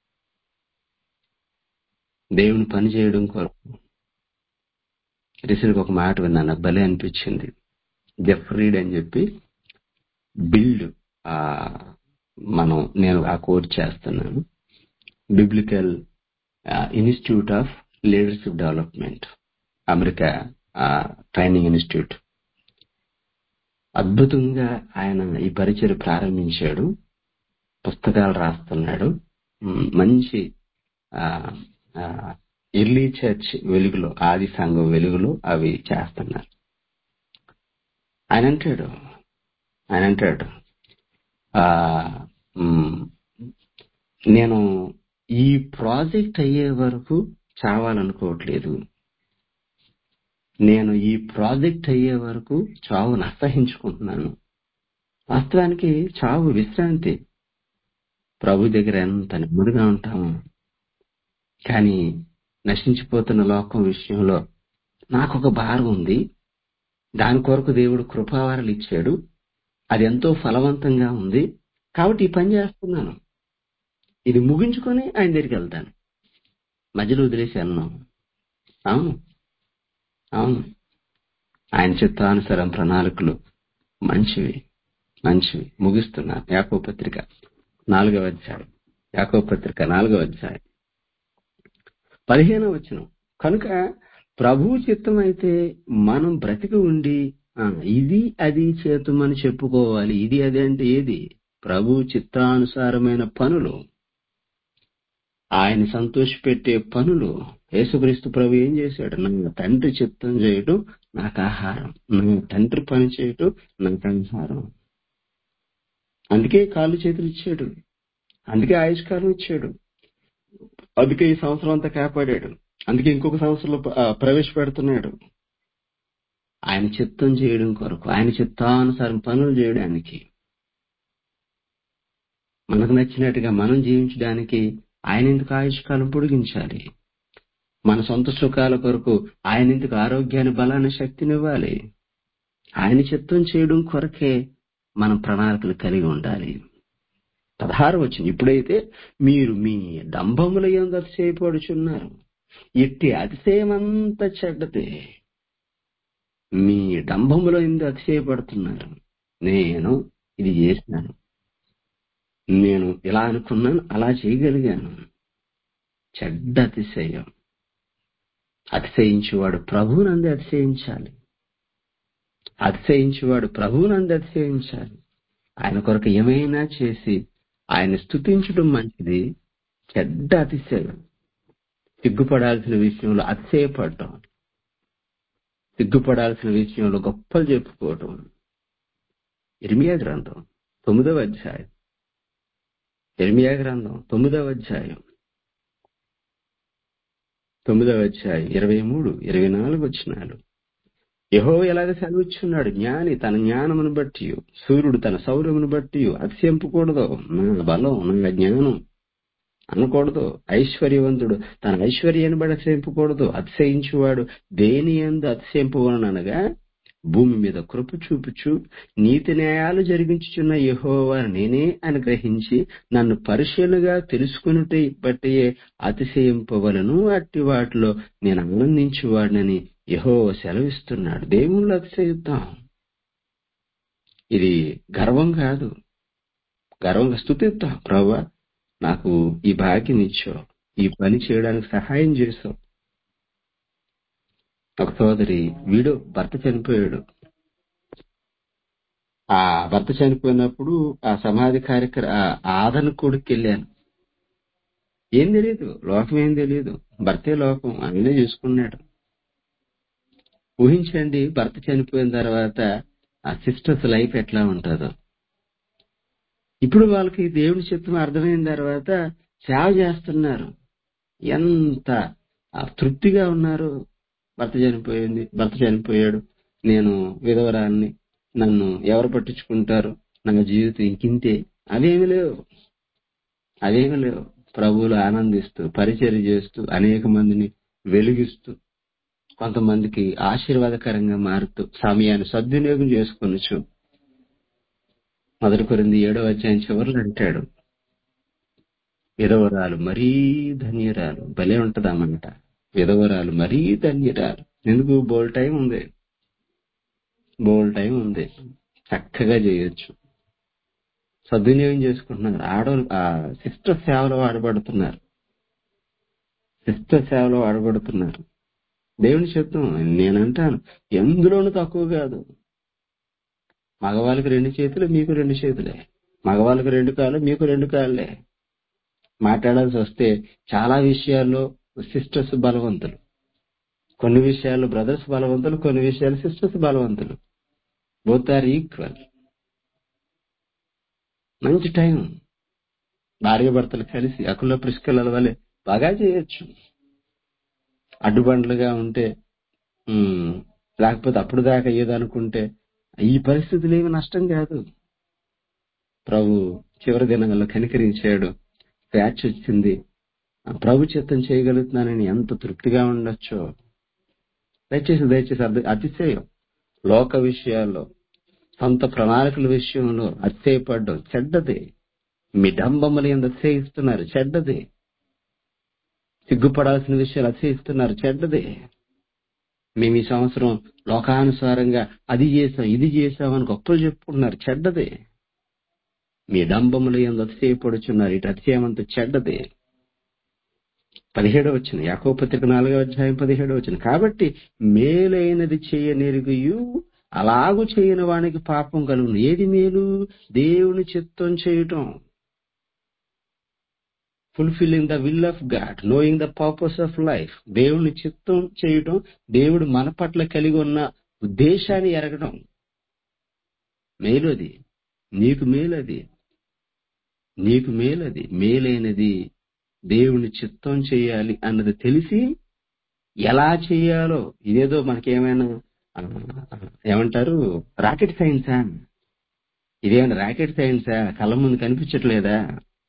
దేవుని పని చేయడం కొరకు రీసెంట్గా ఒక మాట విన్నాను నాకు భలే అనిపించింది జెఫ్ రీడ్ అని చెప్పి బిల్డ్ ఆ మనం నేను ఆ కోర్స్ చేస్తున్నాను biblical institute of leadership development America training institute అద్భుతంగా ఆయన ఈ పరిచయం ప్రారంభించాడు పుస్తకాలు రాస్తున్నాడు మ్, మంచి ఎర్లీ చర్చ్ వెలుగులో ఆది సంఘం వెలుగులో అవి చేస్తున్నారు ఆయన అంటాడు ఆయన అంటాడు ఆ, మ్, నేను ఈ ప్రాజెక్ట్ అయ్యే వరకు చావాలనుకోవట్లేదు నేను ఈ ప్రాజెక్ట్ అయ్యే వరకు చావును అసహించుకుంటున్నాను వాస్తవానికి చావు విశ్రాంతి ప్రభు దగ్గర ఎంత నెమ్మదిగా ఉంటాము కానీ నశించిపోతున్న లోకం విషయంలో నాకు ఒక భారం ఉంది దాని కొరకు దేవుడు కృపావరాలు ఇచ్చాడు అది ఎంతో ఫలవంతంగా ఉంది కాబట్టి ఈ పని చేస్తున్నాను ఇది ముగించుకొని ఆయన దగ్గరికి వెళ్తాను మధ్యలో వదిలేసి వెళ్ళను అవును అవును ఆయన చిత్తానుసరం ప్రణాళికలు మంచివి మంచివి ముగిస్తున్నాను యాకో పత్రిక నాలుగవ అధ్యాయం యాకో పత్రిక నాలుగవ అధ్యాయం పదిహేనవ వచనం కనుక ప్రభు చిత్తం అయితే మనం బ్రతికి ఉండి ఆ, ఇది అది చేతుమని చెప్పుకోవాలి ఇది అది అంటే ఏది ప్రభు చిత్తానుసారమైన పనులు ఆయన సంతోషపెట్టే పనులు యేసుక్రీస్తు ప్రభు ఏం చేశాడు నా తండ్రి చిత్తం చేయటం నాకు ఆహారం నా తండ్రి పని చేయటం నాకు ఆహారం అందుకే కాళ్ళు చేతులు ఇచ్చాడు అందుకే ఆయుష్కాలం ఇచ్చాడు అందుకే ఈ సంవత్సరం అంతా కాపాడాడు అందుకే ఇంకొక సంవత్సరంలో ఆ, ప్రవేశపెడుతున్నాడు ఆయన చిత్తం చేయడం కొరకు ఆయన చిత్తానుసారం పనులు చేయడానికి మనకు నచ్చినట్టుగా మనం జీవించడానికి ఆయన ఎందుకు ఆయుష్కాలం పొడిగించాలి మన సొంత సుఖాల కొరకు ఆయన ఎందుకు ఆరోగ్యాన్ని బలాన్ని శక్తినివ్వాలి ఆయన చిత్తం చేయడం కొరకే మనం ప్రణాళికలు కలిగి ఉండాలి పదహారు వచ్చింది ఇప్పుడైతే మీరు మీ డంబముల ఎందు అతిశయపడుచున్నారు ఎట్టి అతిశయమంత చెడ్డతే మీ డంబముల ఎందు అతిశయపడుతున్నారు నేను ఇది చేసినాను నేను ఇలా అనుకున్నాను అలా చేయగలిగాను చెడ్డ అతిశయం అతిశయించేవాడు ప్రభువునందు అతిశయించాలి అతిశయించేవాడు ప్రభువునందు అతిశయించాలి ఆయన కొరకు ఏమైనా చేసి ఆయన స్థుతించడం మంచిది చెడ్డ అతిశయం సిగ్గుపడాల్సిన విషయంలో అతిశయపడటం సిగ్గుపడాల్సిన విషయంలో గొప్పలు చెప్పుకోవటం ఇర్మియా గ్రంథం తొమ్మిదవ అధ్యాయం ఇర్మియా గ్రంథం తొమ్మిదవ అధ్యాయం తొమ్మిదవ అధ్యాయం ఇరవై మూడు ఇరవై నాలుగు వచ్చినాలు యహో ఎలాగ సెలవిచ్చున్నాడు జ్ఞాని తన జ్ఞానమును బట్టి సూర్యుడు తన సౌర్యమును బట్టి అతిశయింపకూడదు నా బలం నా జ్ఞానం అనకూడదు ఐశ్వర్యవంతుడు తన ఐశ్వర్యాన్ని బట్టి అతిశయింపకూడదు అతిశయించువాడు దేని ఎందు అతిశయింపవనగా భూమి మీద కృప చూపుచు నీతి న్యాయాలు జరిగించుచున్న యెహోవా నేనే అని గ్రహించి నన్ను పరిశీలనగా తెలుసుకున్నట్టు బట్టియే అతిశయింపవలను అట్టి వాటిలో నేను ఆనందించువాడినని యహో సెలవిస్తున్నాడు దేవుళ్ళు అతిశయిద్దాం ఇది గర్వం కాదు గర్వంగా స్థుతిద్దాం ప్రభా నాకు ఈ భాగ్యం ఇచ్చావు ఈ పని చేయడానికి సహాయం చేసావు ఒక సోదరి వీడు భర్త చనిపోయాడు ఆ భర్త చనిపోయినప్పుడు ఆ సమాధి కార్యక్రమ ఆదరణ కొడుకు వెళ్ళాను ఏం తెలియదు లోకం ఏం తెలియదు భర్తే లోకం ఆయనే చూసుకున్నాడు ఊహించండి భర్త చనిపోయిన తర్వాత ఆ సిస్టర్స్ లైఫ్ ఎట్లా ఉంటుందో ఇప్పుడు వాళ్ళకి దేవుని చిత్తం అర్థమైన తర్వాత సేవ చేస్తున్నారు ఎంత ఆ తృప్తిగా ఉన్నారు భర్త చనిపోయింది భర్త చనిపోయాడు నేను విధవరాన్ని నన్ను ఎవరు పట్టించుకుంటారు నా జీవితం ఇంకింతే అవేమి లేవు అవేమి లేవు ప్రభువులు ఆనందిస్తూ పరిచర్య చేస్తూ అనేక మందిని వెలిగిస్తూ కొంతమందికి ఆశీర్వాదకరంగా మారుతూ సమయాన్ని సద్వినియోగం చేసుకొనొచ్చు మొదటి కొరింది ఏడవ అధ్యాయం చివరిలో అంటాడు విధవరాలు మరీ ధన్యురాలు భలే ఉంటదామంట విధవరాలు మరీ ధన్యురాలు ఎందుకు బోల్ టైం ఉంది బోల్ టైం ఉంది చక్కగా చేయొచ్చు సద్వినియోగం చేసుకుంటున్నారు ఆడవాళ్ళు ఆ సిస్టర్ సేవలో వాడబడుతున్నారు సిస్టర్ సేవలో వాడబడుతున్నారు దేవుని చిత్తం నేనంటాను ఎందులోనూ తక్కువ కాదు మగవాళ్ళకి రెండు చేతులు మీకు రెండు చేతులే మగవాళ్ళకి రెండు కాళ్ళు మీకు రెండు కాళ్ళే మాట్లాడాల్సి వస్తే చాలా విషయాల్లో సిస్టర్స్ బలవంతులు కొన్ని విషయాల్లో బ్రదర్స్ బలవంతులు కొన్ని విషయాలు సిస్టర్స్ బలవంతులు బోత్ ఆర్ ఈక్వల్ మంచి టైం భార్య భర్తలు కలిసి అకుల ప్రిస్కల వలె బాగా చేయొచ్చు అడ్డుబండ్లుగా ఉంటే ఉమ్, లేకపోతే అప్పుడు దాకా ఏదనుకుంటే ఈ పరిస్థితులు ఏమి నష్టం కాదు ప్రభు చివరి దినంలో కనికరించాడు ప్యాచ్ వచ్చింది ఆ ప్రభు చిత్తం చేయగలుగుతున్నానని ఎంత తృప్తిగా ఉండొచ్చో దయచేసి దయచేసి అర్థ- అతిశయం లోక విషయాల్లో సొంత ప్రణాళికల విషయంలో అతిశయపడడం చెడ్డది మీ డంబములు ఎంత అతిశయిస్తున్నారు చెడ్డది సిగ్గుపడాల్సిన విషయాలు అతిశయిస్తున్నారు చెడ్డది మేము ఈ సంవత్సరం లోకానుసారంగా అది చేసాం ఇది చేసాం అని గొప్పలు చెప్పుకుంటున్నారు చెడ్డది మీ డంబములు ఎందు అతిశయపడుచున్నారు ఇటు అతిశయం అంత చెడ్డది పదిహేడవ వచ్చిన యాకోపత్రిక నాలుగవ అధ్యాయం పదిహేడవ వచ్చిన కాబట్టి మేలైనది చేయనెరుగుయు అలాగు చేయని వానికి పాపం కలుగును ఏది మేలు దేవుని చిత్తం చేయటం fulfilling the will of God knowing the purpose of life దేవుని చిత్తం చేయటం దేవుడు మన పట్ల కలిగి ఉన్న ఉద్దేశాన్ని ఎరగడం మేలు అది నీకు మేలు అది నీకు మేలది మేలైనది దేవుని చిత్తం చేయాలి అన్నది తెలిసి ఎలా చేయాలో ఇదేదో మనకేమైనా ఆ, ఏమంటారు రాకెట్ సైన్సా ఇదేమైనా రాకెట్ సైన్సా కళ్ళ ముందు కనిపించట్లేదా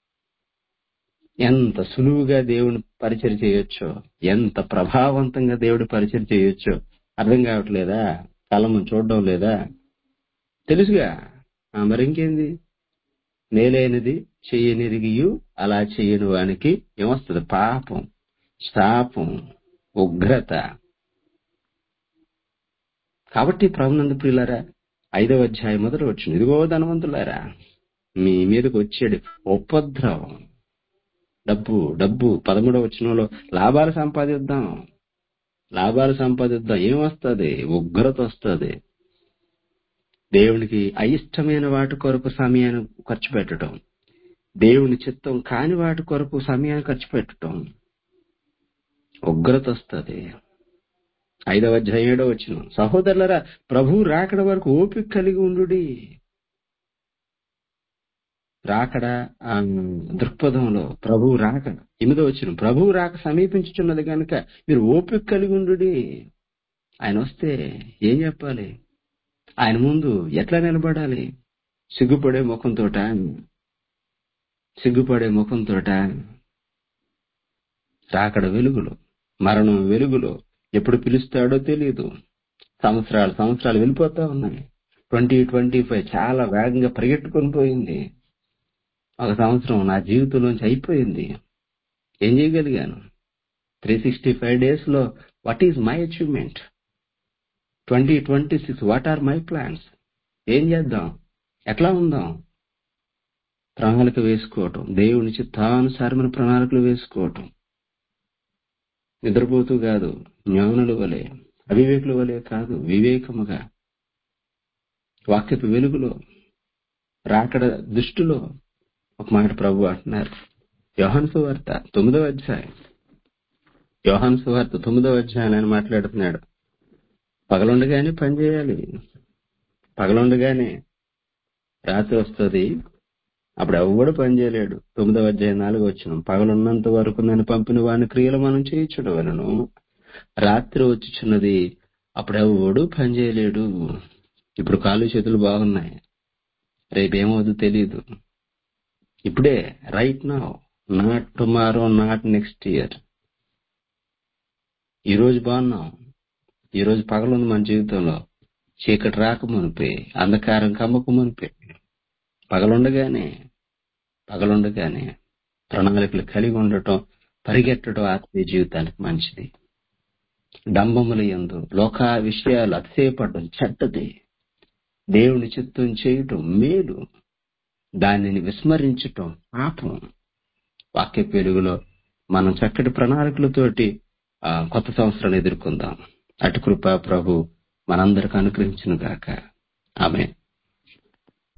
ఎంత సులువుగా దేవుని పరిచయం చేయొచ్చో ఎంత ప్రభావవంతంగా దేవుడి పరిచయం చేయొచ్చో అర్థం కావట్లేదా కళ్ళ ముందు చూడడం లేదా తెలుసుగా ఆ, మరి ఇంకేంది నేలైనది చెయ్యనిరిగియు అలా చేయని వానికి ఏమొస్తుంది పాపం శాపం ఉగ్రత కాబట్టి ప్రభునందు ప్రియులారా ఐదవ అధ్యాయం మొదలు వచ్చింది ఇదిగో ధనవంతులారా మీ మీదకి వచ్చాడు ఉపద్రవం డబ్బు డబ్బు పదమూడవ వచనంలో లాభాలు సంపాదిద్దాం లాభాలు సంపాదిద్దాం ఏమొస్తుంది ఉగ్రత వస్తుంది దేవునికి అయిష్టమైన వాటి కొరకు సమయాన్ని ఖర్చు పెట్టడం దేవుని చిత్తం కాని వాటి కొరకు సమయాన్ని ఖర్చు పెట్టడం ఉగ్రత వస్తుంది ఐదవ అధ్యాయం ఏడవ వచ్చిన సహోదరులరా ప్రభు రాకడ వరకు ఓపిక కలిగి ఉండు రాకడ ఆ, దృక్పథంలో ప్రభు రాక ఎనిమిదో వచ్చిన ప్రభు రాక సమీపించుచున్నది కనుక మీరు ఓపిక కలిగి ఉండు ఆయన వస్తే ఏం చెప్పాలి ఆయన ముందు ఎట్లా నిలబడాలి సిగ్గుపడే ముఖంతోట సిగ్గుపడే ముఖంతోట రాకడ వెలుగులో మరణం వెలుగులో ఎప్పుడు పిలుస్తాడో తెలియదు సంవత్సరాలు సంవత్సరాలు వెళ్ళిపోతా ఉన్నాయి ట్వంటీ ట్వంటీ ఫైవ్ చాలా వేగంగా పరిగెట్టుకొని పోయింది ఒక సంవత్సరం నా జీవితంలోంచి అయిపోయింది ఏం చేయగలిగాను త్రీ సిక్స్టీ ఫైవ్ డేస్ లో what is my achievement twenty twenty six what are my plans ఏం చేద్దాం ఎట్లా ఉందాం ప్రణాళిక వేసుకోవటం దేవుని చిత్తానుసారమైన ప్రణాళికలు వేసుకోవటం నిద్రపోతూ కాదు జ్ఞానుల వలె అవివేకుల వలె కాదు వివేకముగా వాక్యపు వెలుగులో రాకడ దృష్టిలో ఒక మాట ప్రభు అంటున్నారు యోహాను సువార్త తొమ్మిదవ అధ్యాయం యోహాను సువార్త తొమ్మిదవ అధ్యాయం ఆయన మాట్లాడుతున్నాడు పగలుండగానే పని చేయాలి పగలుండగానే రాత్రి వస్తుంది అప్పుడు ఎవడు పని చేయలేడు తొమ్మిదవ అధ్యాయం నాలుగు వచ్చిన పగలున్నంత వరకు నన్ను పంపిన వాని క్రియలు మనం చేయించడం వలను రాత్రి వచ్చుచున్నది అప్పుడు ఎవడు పని చేయలేడు ఇప్పుడు కాళ్ళు చేతులు బాగున్నాయి రేపేమవుతుందో తెలియదు ఇప్పుడే right now not tomorrow not next year ఈ రోజు బాగున్నాం ఈ రోజు పగలుంది మన జీవితంలో చీకటి రాక మునిపే అంధకారం కమ్మకు మునిపే పగలుండగానే పగలుండగానే ప్రణాళికలు కలిగి ఉండటం పరిగెట్టడం ఆత్మీయ జీవితానికి మంచిది డంబముల ఎందు లోక విషయాలు అతిశయపడడం చెడ్డది దేవుని చిత్తం చేయటం మేలు దానిని విస్మరించటం పాపం వాక్య పెరుగులో మనం చక్కటి ప్రణాళికలతోటి ఆ, కొత్త సంవత్సరాన్ని ఎదుర్కొందాం అటు కృప ప్రభు మనందరికి అనుగ్రహించును గాక ఆమె